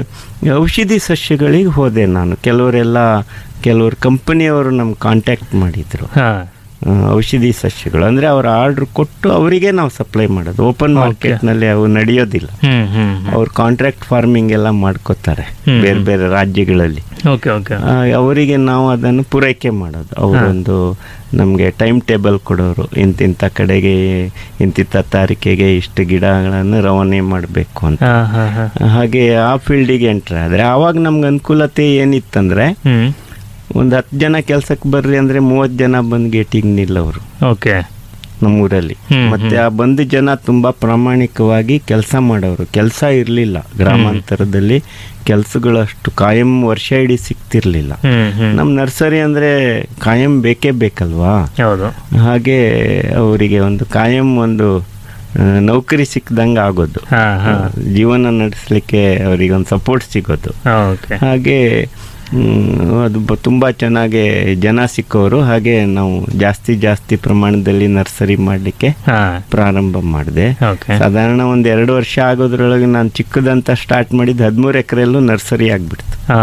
ಔಷಧಿ ಸಸ್ಯಗಳಿಗೆ ಹೋದೆ ನಾನು ಕೆಲವರೆಲ್ಲ ಕೆಲವರು ಕಂಪನಿಯವರು ನಮ್ಗೆ ಕಾಂಟ್ಯಾಕ್ಟ್ ಮಾಡಿದರು ಹಾ ಆ, ಔಷಧಿ ಸಸ್ಯಗಳು ಅಂದರೆ ಅವ್ರ ಆರ್ಡ್ರ್ ಕೊಟ್ಟು ಅವರಿಗೆ ನಾವು ಸಪ್ಲೈ ಮಾಡೋದು ಓಪನ್ Okay. ಮಾರ್ಕೆಟ್ನಲ್ಲಿ ಅವು ನಡೆಯೋದಿಲ್ಲ ಹ್ಮ್ ಹ್ಮ್ ಅವ್ರು ಕಾಂಟ್ರಾಕ್ಟ್ ಫಾರ್ಮಿಂಗ್ ಎಲ್ಲ ಮಾಡ್ಕೋತಾರೆ ಹ್ಮ್. ಬೇರೆ ಬೇರೆ ರಾಜ್ಯಗಳಲ್ಲಿ ಓಕೆ ಓಕೆ ಆ, ಅವರಿಗೆ ನಾವು ಅದನ್ನು ಪೂರೈಕೆ ಮಾಡೋದು ಅವರೊಂದು ನಮಗೆ ಟೈಮ್ ಟೇಬಲ್ ಕೊಡೋರು ಇಂತಿಂಥ ಕಡೆಗೆ ಇಂತಿಂಥ ತಾರೀಕಿಗೆ ಇಷ್ಟು ಗಿಡಗಳನ್ನು ರವಾನೆ ಮಾಡಬೇಕು ಅಂತ ಹಾ ಹಾ ಹಾ ಹಾಗೆ ಆ ಫೀಲ್ಡಿಗೆ ಎಂಟ್ರ್ ಆದರೆ ಆವಾಗ ನಮ್ಗೆ ಅನುಕೂಲತೆ ಏನಿತ್ತಂದ್ರೆ ಹ್ಮ್ ಒಂದು ಹತ್ತು ಜನ ಕೆಲ್ಸಕ್ಕೆ ಬರ್ರಿ ಅಂದರೆ ಮೂವತ್ತು ಜನ ಬಂದು ಗೇಟಿಗೆ ನಿಲ್ಲವರು ಓಕೆ ನಮ್ಮೂರಲ್ಲಿ ಹ್ಮ್, ಮತ್ತೆ ಆ ಬಂದ ಜನ ತುಂಬಾ ಪ್ರಾಮಾಣಿಕವಾಗಿ ಕೆಲಸ ಮಾಡೋರು ಕೆಲಸ ಇರಲಿಲ್ಲ ಗ್ರಾಮಾಂತರದಲ್ಲಿ ಕೆಲಸಗಳು ಅಷ್ಟು ಕಾಯಂ ವರ್ಷ ಇಡೀ ಸಿಗ್ತಿರ್ಲಿಲ್ಲ ಹ್ಮ್ ಹ್ಮ್ ನಮ್ಮ ನರ್ಸರಿ ಅಂದರೆ ಕಾಯಂ ಬೇಕೇ ಬೇಕಲ್ವಾ ಹೌದು ಹಾಗೆ ಅವರಿಗೆ ಒಂದು ಕಾಯಂ ಒಂದು ಆ, ನೌಕರಿ ಸಿಕ್ದಂಗೆ ಆಗೋದು ಹಾ ಹಾ ಜೀವನ ನಡೆಸಲಿಕ್ಕೆ ಅವರಿಗೆ ಒಂದು ಸಪೋರ್ಟ್ ಸಿಗೋದು ಓಕೆ ಹಾಗೆ ಮ್, ಅದು ಬ- ತುಂಬ ಚೆನ್ನಾಗಿ ಜನ ಸಿಕ್ಕೋರು ಹಾಗೆ ನಾವು ಜಾಸ್ತಿ ಜಾಸ್ತಿ ಪ್ರಮಾಣದಲ್ಲಿ ನರ್ಸರಿ ಮಾಡಲಿಕ್ಕೆ ಹಾ ಪ್ರಾರಂಭ ಮಾಡಿದೆ ಓಕೆ ಸಾಧಾರಣ ಒಂದು ಎರಡು ವರ್ಷ ಆಗೋದ್ರೊಳಗೆ ನಾನು ಚಿಕ್ಕದಂತ ಸ್ಟಾರ್ಟ್ ಮಾಡಿದ್ದು ಹದಿಮೂರು ಎಕರೆಯಲ್ಲೂ ನರ್ಸರಿ ಆಗಿಬಿಡ್ತು ಹಾ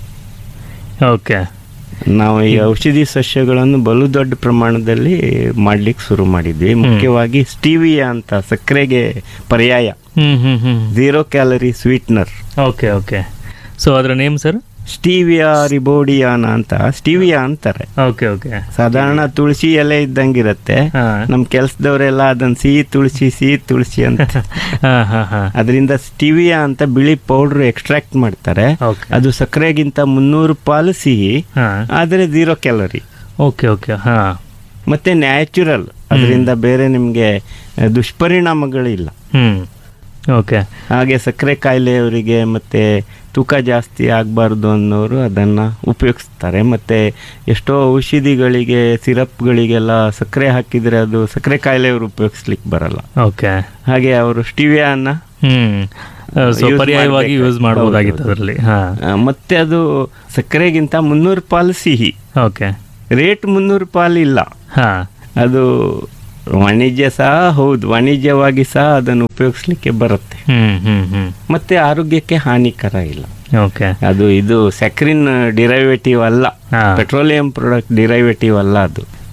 ಓಕೆ ನಾವು ಈ ಔಷಧಿ ಸಸ್ಯಗಳನ್ನು ಬಲು ದೊಡ್ಡ ಪ್ರಮಾಣದಲ್ಲಿ ಮಾಡ್ಲಿಕ್ಕೆ ಶುರು ಮಾಡಿದ್ವಿ ಮುಖ್ಯವಾಗಿ ಸ್ಟೀವಿಯಾ ಅಂತ ಸಕ್ಕರೆಗೆ ಪರ್ಯಾಯ hmm hmm hmm zero calorie sweetener okay okay so ಅದರ ನೇಮ್ ಸರ್ ಸ್ಟೀವಿಯಾ ರಿಬೋಡಿಯಾನ ಅಂತ ಸ್ಟೀವಿಯಾ ಅಂತಾರೆ ಓಕೆ ಓಕೆ ಸಾಧಾರಣ ತುಳಸಿ ಎಲೆ ಇದ್ದಂಗಿರತ್ತೆ ಹಾ ನಮ್ಮ ಕೆಲ್ಸದವರೆಲ್ಲ ಅದನ್ನ ಸಿಹಿ ತುಳಸಿ ಸಿಹಿ ತುಳಸಿ ಅಂತ ಹಾ ಹಾ ಹಾ ಅದರಿಂದ ಸ್ಟಿವಿಯಾ ಅಂತ ಬಿಳಿ ಪೌಡರ್ ಎಕ್ಸ್ಟ್ರಾಕ್ಟ್ ಮಾಡ್ತಾರೆ ಓಕೆ ಅದು ಸಕ್ಕರೆಗಿಂತ ಮುನ್ನೂರು ಪಾಲು ಸಿಹಿ ಹಾ ಆದರೆ ಝೀರೋ ಕ್ಯಾಲರಿ ಓಕೆ ಓಕೆ ಹಾ ಮತ್ತೆ ನ್ಯಾಚುರಲ್ ಅದರಿಂದ ಬೇರೆ ನಿಮಗೆ ದುಷ್ಪರಿಣಾಮಗಳಿಲ್ಲ ಹ್ಮ್ ಓಕೆ ಹಾಗೆ ಸಕ್ಕರೆ ಕಾಯಿಲೆಯವರಿಗೆ ಮತ್ತೆ ತೂಕ ಜಾಸ್ತಿ ಆಗಬಾರ್ದು ಅನ್ನೋರು ಅದನ್ನು ಉಪಯೋಗಿಸ್ತಾರೆ ಮತ್ತು ಎಷ್ಟೋ ಔಷಧಿಗಳಿಗೆ ಸಿರಪ್ಗಳಿಗೆಲ್ಲ ಸಕ್ಕರೆ ಹಾಕಿದರೆ ಅದು ಸಕ್ಕರೆ ಕಾಯಿಲೆಯವರು ಉಪಯೋಗಿಸ್ಲಿಕ್ಕೆ ಬರಲ್ಲ ಓಕೆ ಹಾಗೆ ಅವರು ಸ್ಟಿವಿಯಾನ ಹ್ಮ್ ಸೊ use ಪರ್ಯಾಯವಾಗಿ ಮಾಡ್ಬೇಕು. ಯೂಸ್ ಮಾಡಬಹುದಾಗಿತ್ತು ಹೌದು, ಅದರಲ್ಲಿ ಹಾ ಆ, ಮತ್ತೆ ಅದು ಸಕ್ಕರೆಗಿಂತ ಮುನ್ನೂರು ಪಾಲು ಸಿಹಿ ಓಕೆ ರೇಟ್ ಮುನ್ನೂರು ಪಾಲು ಇಲ್ಲ ಹಾ ಅದು ವಾಣಿಜ್ಯ ಸಹ ಹೌದು ವಾಣಿಜ್ಯವಾಗಿ ಸಹ ಅದನ್ನು ಉಪಯೋಗಿಸ್ಲಿಕ್ಕೆ ಬರುತ್ತೆ ಹ್ಮ್ ಹ್ಮ್ ಹ್ಮ್ ಮತ್ತೆ ಆರೋಗ್ಯಕ್ಕೆ ಹಾನಿಕರ ಇಲ್ಲ ಓಕೆ ಅದು ಇದು ಸ್ಯಾಕ್ರಿನ್ ಡಿರೈವೇಟಿವ್ ಅಲ್ಲ ಹಾ ಪೆಟ್ರೋಲಿಯಂ ಪ್ರಾಡಕ್ಟ್ ಡಿರೈವೇಟಿವ್ ಅಲ್ಲ ಅದು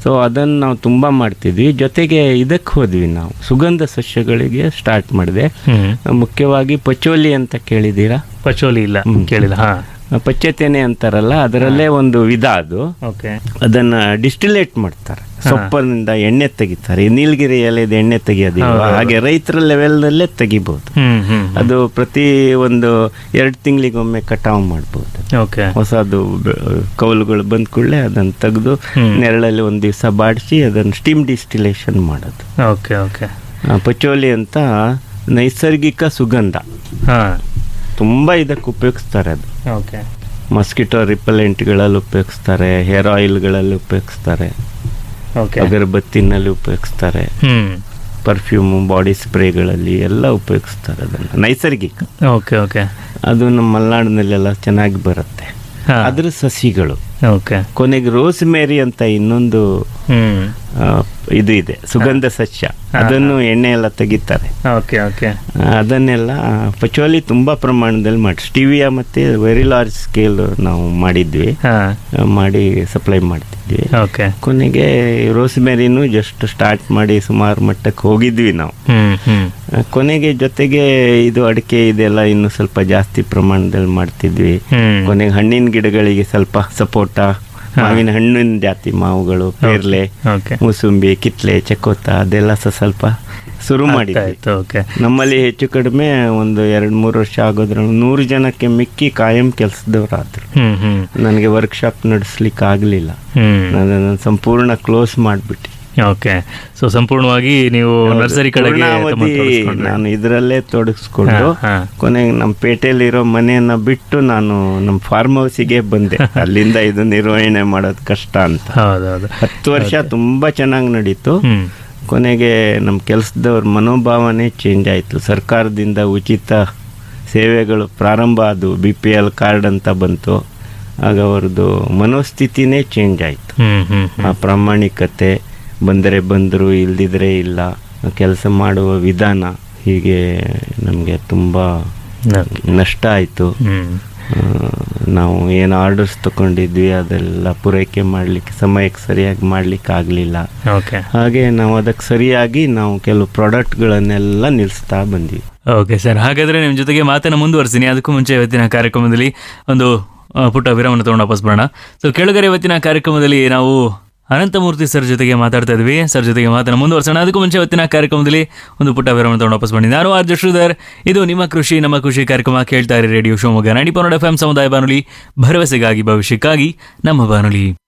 ಸೊ ಅದನ್ನು ನಾವು ತುಂಬ ಮಾಡ್ತಿದ್ವಿ ಜೊತೆಗೆ ಇದಕ್ಕೆ ಹೋದ್ವಿ ನಾವು ಸುಗಂಧ ಸಸ್ಯಗಳಿಗೆ ಸ್ಟಾರ್ಟ್ ಮಾಡಿದೆ ಮುಖ್ಯವಾಗಿ ಪಚೋಲಿ ಅಂತ ಕೇಳಿದ್ದೀರಾ ಪಚೋಲಿ ಇಲ್ಲ ಕೇಳಿಲ್ಲ ಹಾ ಪಚ್ಚತೆನೆ ಅಂತಾರಲ್ಲ ಅದರಲ್ಲೇ ಒಂದು ವಿಧ ಅದು ಓಕೆ ಅದನ್ನ ಡಿಸ್ಟಿಲೇಟ್ ಮಾಡ್ತಾರೆ ಸೊಪ್ಪಿನಿಂದ ಎಣ್ಣೆ ತೆಗಿತಾರೆ ಈ ನೀಲಗಿರಿ ಎಲೆದ ಎಣ್ಣೆ ತೆಗಿಯೋದಿಲ್ಲ ಹೌದು. ಹಾಗೆ ರೈತರ ಲೆವೆಲ್ನಲ್ಲೇ ತೆಗಿಬಹುದು ಹ್ಮ್ ಹ್ಮ್ ಅದು ಪ್ರತಿ ಒಂದು ಎರಡು ತಿಂಗಳಿಗೊಮ್ಮೆ ಕಟಾವು ಮಾಡ್ಬೋದು ಓಕೆ ಹೊಸದು ಬೆ- ಕೌಲುಗಳು ಬಂದ ಕೂಡಲೇ ಅದನ್ನು ತೆಗೆದು ಹ್ಮ್. ನೆರಳಲ್ಲಿ ಒಂದು ದಿವಸ ಬಾಡಿಸಿ ಅದನ್ನು ಸ್ಟೀಮ್ ಡಿಸ್ಟಿಲೇಷನ್ ಮಾಡೋದು ಓಕೆ ಓಕೆ ಆ, ಪಚೋಲಿ ಅಂತ ನೈಸರ್ಗಿಕ ಸುಗಂಧ ಹಾ ತುಂಬ ಇದಕ್ಕೆ ಉಪಯೋಗಿಸ್ತಾರೆ ಅದು ಓಕೆ ಮಸ್ಕಿಟೋ ರಿಪಲೆಂಟ್ಗಳಲ್ಲಿ ಉಪಯೋಗಿಸ್ತಾರೆ ಹೇರ್ ಆಯಿಲ್ಗಳಲ್ಲಿ ಉಪಯೋಗಿಸ್ತಾರೆ ಓಕೆ ಅಗರಬತ್ತಿನಲ್ಲಿ ಉಪಯೋಗಿಸ್ತಾರೆ ಹ್ಮ್ ಪರ್ಫ್ಯೂಮು ಬಾಡಿ ಸ್ಪ್ರೇಗಳಲ್ಲಿ ಎಲ್ಲ ಉಪಯೋಗಿಸ್ತಾರೆ ಅದನ್ನು ನೈಸರ್ಗಿಕ ಓಕೆ ಓಕೆ ಅದು ನಮ್ಮ ಮಲೆನಾಡಿನಲ್ಲೆಲ್ಲ ಚೆನ್ನಾಗಿ ಬರುತ್ತೆ ಹಾ. ಅದ್ರ ಸಸಿಗಳು ಓಕೆ ಕೊನೆಗೆ ರೋಸ್ ಮೇರಿ ಅಂತ ಇನ್ನೊಂದು ಹ್ಮ್ ಆ, ಇದು ಇದೆ ಸುಗಂಧ ಸಸ್ಯ ಅದನ್ನು ಎಣ್ಣೆ ಎಲ್ಲ ತೆಗಿತಾರೆ ಓಕೆ ಓಕೆ ಆ, ಅದನ್ನೆಲ್ಲ ಪಚೋಲಿ ತುಂಬ ಪ್ರಮಾಣದಲ್ಲಿ ಮಾಡಿ ಸ್ಟಿವಿಯಾ ಮತ್ತು ವೆರಿ ಲಾರ್ಜ್ ಸ್ಕೇಲ್ ನಾವು ಮಾಡಿದ್ವಿ ಹಾ ಆ, ಮಾಡಿ ಸಪ್ಲೈ ಮಾಡ್ತಿದ್ವಿ ಓಕೆ ಕೊನೆಗೆ ರೋಸ್ಮೆರಿನೂ ಜಸ್ಟ್ ಸ್ಟಾರ್ಟ್ ಮಾಡಿ ಸುಮಾರು ಮಟ್ಟಕ್ಕೆ ಹೋಗಿದ್ವಿ ನಾವು ಹ್ಮ್ ಹ್ಮ್ ಆ, ಕೊನೆಗೆ ಜೊತೆಗೆ ಇದು ಅಡಿಕೆ ಇದೆಲ್ಲ ಇನ್ನು ಸ್ವಲ್ಪ ಜಾಸ್ತಿ ಪ್ರಮಾಣದಲ್ಲಿ ಮಾಡ್ತಿದ್ವಿ ಹ್ಮ್. ಕೊನೆಗೆ ಹಣ್ಣಿನ ಗಿಡಗಳಿಗೆ ಸ್ವಲ್ಪ ಸಪೋಟ ಮಾವಿನ ಹಣ್ಣಿನ ಜಾತಿ ಮಾವುಗಳು ಪೇರ್ಲೆ ಓಕೆ ಮೂಸುಂಬಿ ಕಿತ್ಲೆ ಚಕೋತ ಅದೆಲ್ಲ ಸಹ ಸ್ವಲ್ಪ ಶುರು ಮಾಡಿದ್ವಿ ಆಯ್ತು ಓಕೆ ನಮ್ಮಲ್ಲಿ ಹೆಚ್ಚು ಕಡಿಮೆ ಒಂದು ಎರಡು ಮೂರು ವರ್ಷ ಆಗೋದ್ರ ನೂರು ಜನಕ್ಕೆ ಮಿಕ್ಕಿ ಕಾಯಂ ಕೆಲಸದವರಾದ್ರು ಹ್ಮ್ ಹ್ಮ್ ನನಗೆ ವರ್ಕ್ಶಾಪ್ ನಡೆಸ್ಲಿಕ್ಕೆ ಆಗಲಿಲ್ಲ ಹ್ಮ್ ಅದನ್ನು ಸಂಪೂರ್ಣ ಕ್ಲೋಸ್ ಮಾಡಿಬಿಟ್ಟು ಓಕೆ ಸೊ ಸಂಪೂರ್ಣವಾಗಿ ನೀವು ನರ್ಸರಿ ಕಡೆಗೆ ತಮ್ಮನ್ನು ತೊಡಗಿಸ್ಕೊಂಡ್ರಿ. ನಾನು ಇದರಲ್ಲೇ ತೊಡಗಿಸ್ಕೊಂಡು ಹಾ, ಹಾ. ಕೊನೆಗೆ ನಮ್ಮ ಪೇಟೆಯಲ್ಲಿರೋ ಮನೆಯನ್ನ ಬಿಟ್ಟು ನಾನು ನಮ್ಮ ಫಾರ್ಮ್ ಹೌಸಿಗೆ ಬಂದೆ ಅಲ್ಲಿಂದ ಇದು ನಿರ್ವಹಣೆ ಮಾಡೋದು ಕಷ್ಟ ಅಂತ ಹೌದೌದು ಹತ್ತು ವರ್ಷ ತುಂಬಾ ಚೆನ್ನಾಗಿ ನಡೀತು ಹ್ಮ್ ಕೊನೆಗೆ ನಮ್ಮ ಕೆಲಸದವ್ರ ಮನೋಭಾವನೆ ಚೇಂಜ್ ಆಯಿತು ಸರ್ಕಾರದಿಂದ ಉಚಿತ ಸೇವೆಗಳು ಪ್ರಾರಂಭ ಅದು ಬಿ ಪಿ ಎಲ್ ಕಾರ್ಡ್ ಅಂತ ಬಂತು ಆಗ ಅವ್ರದ್ದು ಮನೋಸ್ಥಿತಿನೇ ಚೇಂಜ್ ಆಯಿತು ಹ್ಮ್ ಹ್ಮ್ ಆ ಪ್ರಾಮಾಣಿಕತೆ ಬಂದರೆ ಬಂದರು ಇಲ್ದಿದ್ರೆ ಇಲ್ಲ ಕೆಲಸ ಮಾಡುವ ವಿಧಾನ ಹೀಗೆ ನಮಗೆ ತುಂಬ ನಷ್ಟ ಆಯಿತು ಹ್ಮ್ ನಾವು ಏನು ಆರ್ಡರ್ಸ್ ತಗೊಂಡಿದ್ವಿ ಅದೆಲ್ಲ ಪೂರೈಕೆ ಮಾಡಲಿಕ್ಕೆ ಸಮಯಕ್ಕೆ ಸರಿಯಾಗಿ ಮಾಡಲಿಕ್ಕೆ ಆಗಲಿಲ್ಲ ಓಕೆ ಹಾಗೆ ನಾವು ಅದಕ್ಕೆ ಸರಿಯಾಗಿ ನಾವು ಕೆಲವು ಪ್ರಾಡಕ್ಟ್ಗಳನ್ನೆಲ್ಲ ನಿಲ್ಲಿಸ್ತಾ ಬಂದ್ವಿ ಓಕೆ ಸರ್ ಹಾಗಾದ್ರೆ ನಿಮ್ಮ ಜೊತೆಗೆ ಮಾತನ್ನು ಮುಂದುವರಿಸ್ತೀನಿ ಅದಕ್ಕೂ ಮುಂಚೆ ಇವತ್ತಿನ ಕಾರ್ಯಕ್ರಮದಲ್ಲಿ ಒಂದು ಆ, ಪುಟ್ಟ ವಿರಾಮನ ತಗೊಂಡು ವಾಪಸ್ ಬರೋಣ ಸೊ ಕೆಳಗರೆ ಇವತ್ತಿನ ಕಾರ್ಯಕ್ರಮದಲ್ಲಿ ನಾವು ಅನಂತಮೂರ್ತಿ ಸರ್ ಜೊತೆಗೆ ಮಾತಾಡ್ತಾ ಇದ್ವಿ ಸರ್ ಜೊತೆಗೆ ಮಾತನ್ನು ಮುಂದುವರ್ಸೋಣ ಅದಕ್ಕೂ ಮುಂಚೆ ಇವತ್ತಿನ ಕಾರ್ಯಕ್ರಮದಲ್ಲಿ ಒಂದು ಪುಟ್ಟ ವಿರಾಮನ ತಗೊಂಡು ವಾಪಸ್ ಬನ್ನಿ ನಾನು ಆರ್ ಶ್ರೀಧರ್ ಇದು ನಿಮ್ಮ ಕೃಷಿ ನಮ್ಮ ಕೃಷಿ ಕಾರ್ಯಕ್ರಮ ಕೇಳ್ತಾ ಇರಿ ರೇಡಿಯೋ ಶಿವಮೊಗ್ಗ ನಾಡಿ ಪನ್ನಡ ಎಫ್ ಎಂ ಸಮುದಾಯ ಬಾನುಲಿ ಭರವಸೆಗಾಗಿ ಭವಿಷ್ಯಕ್ಕಾಗಿ ನಮ್ಮ ಬಾನುಲಿ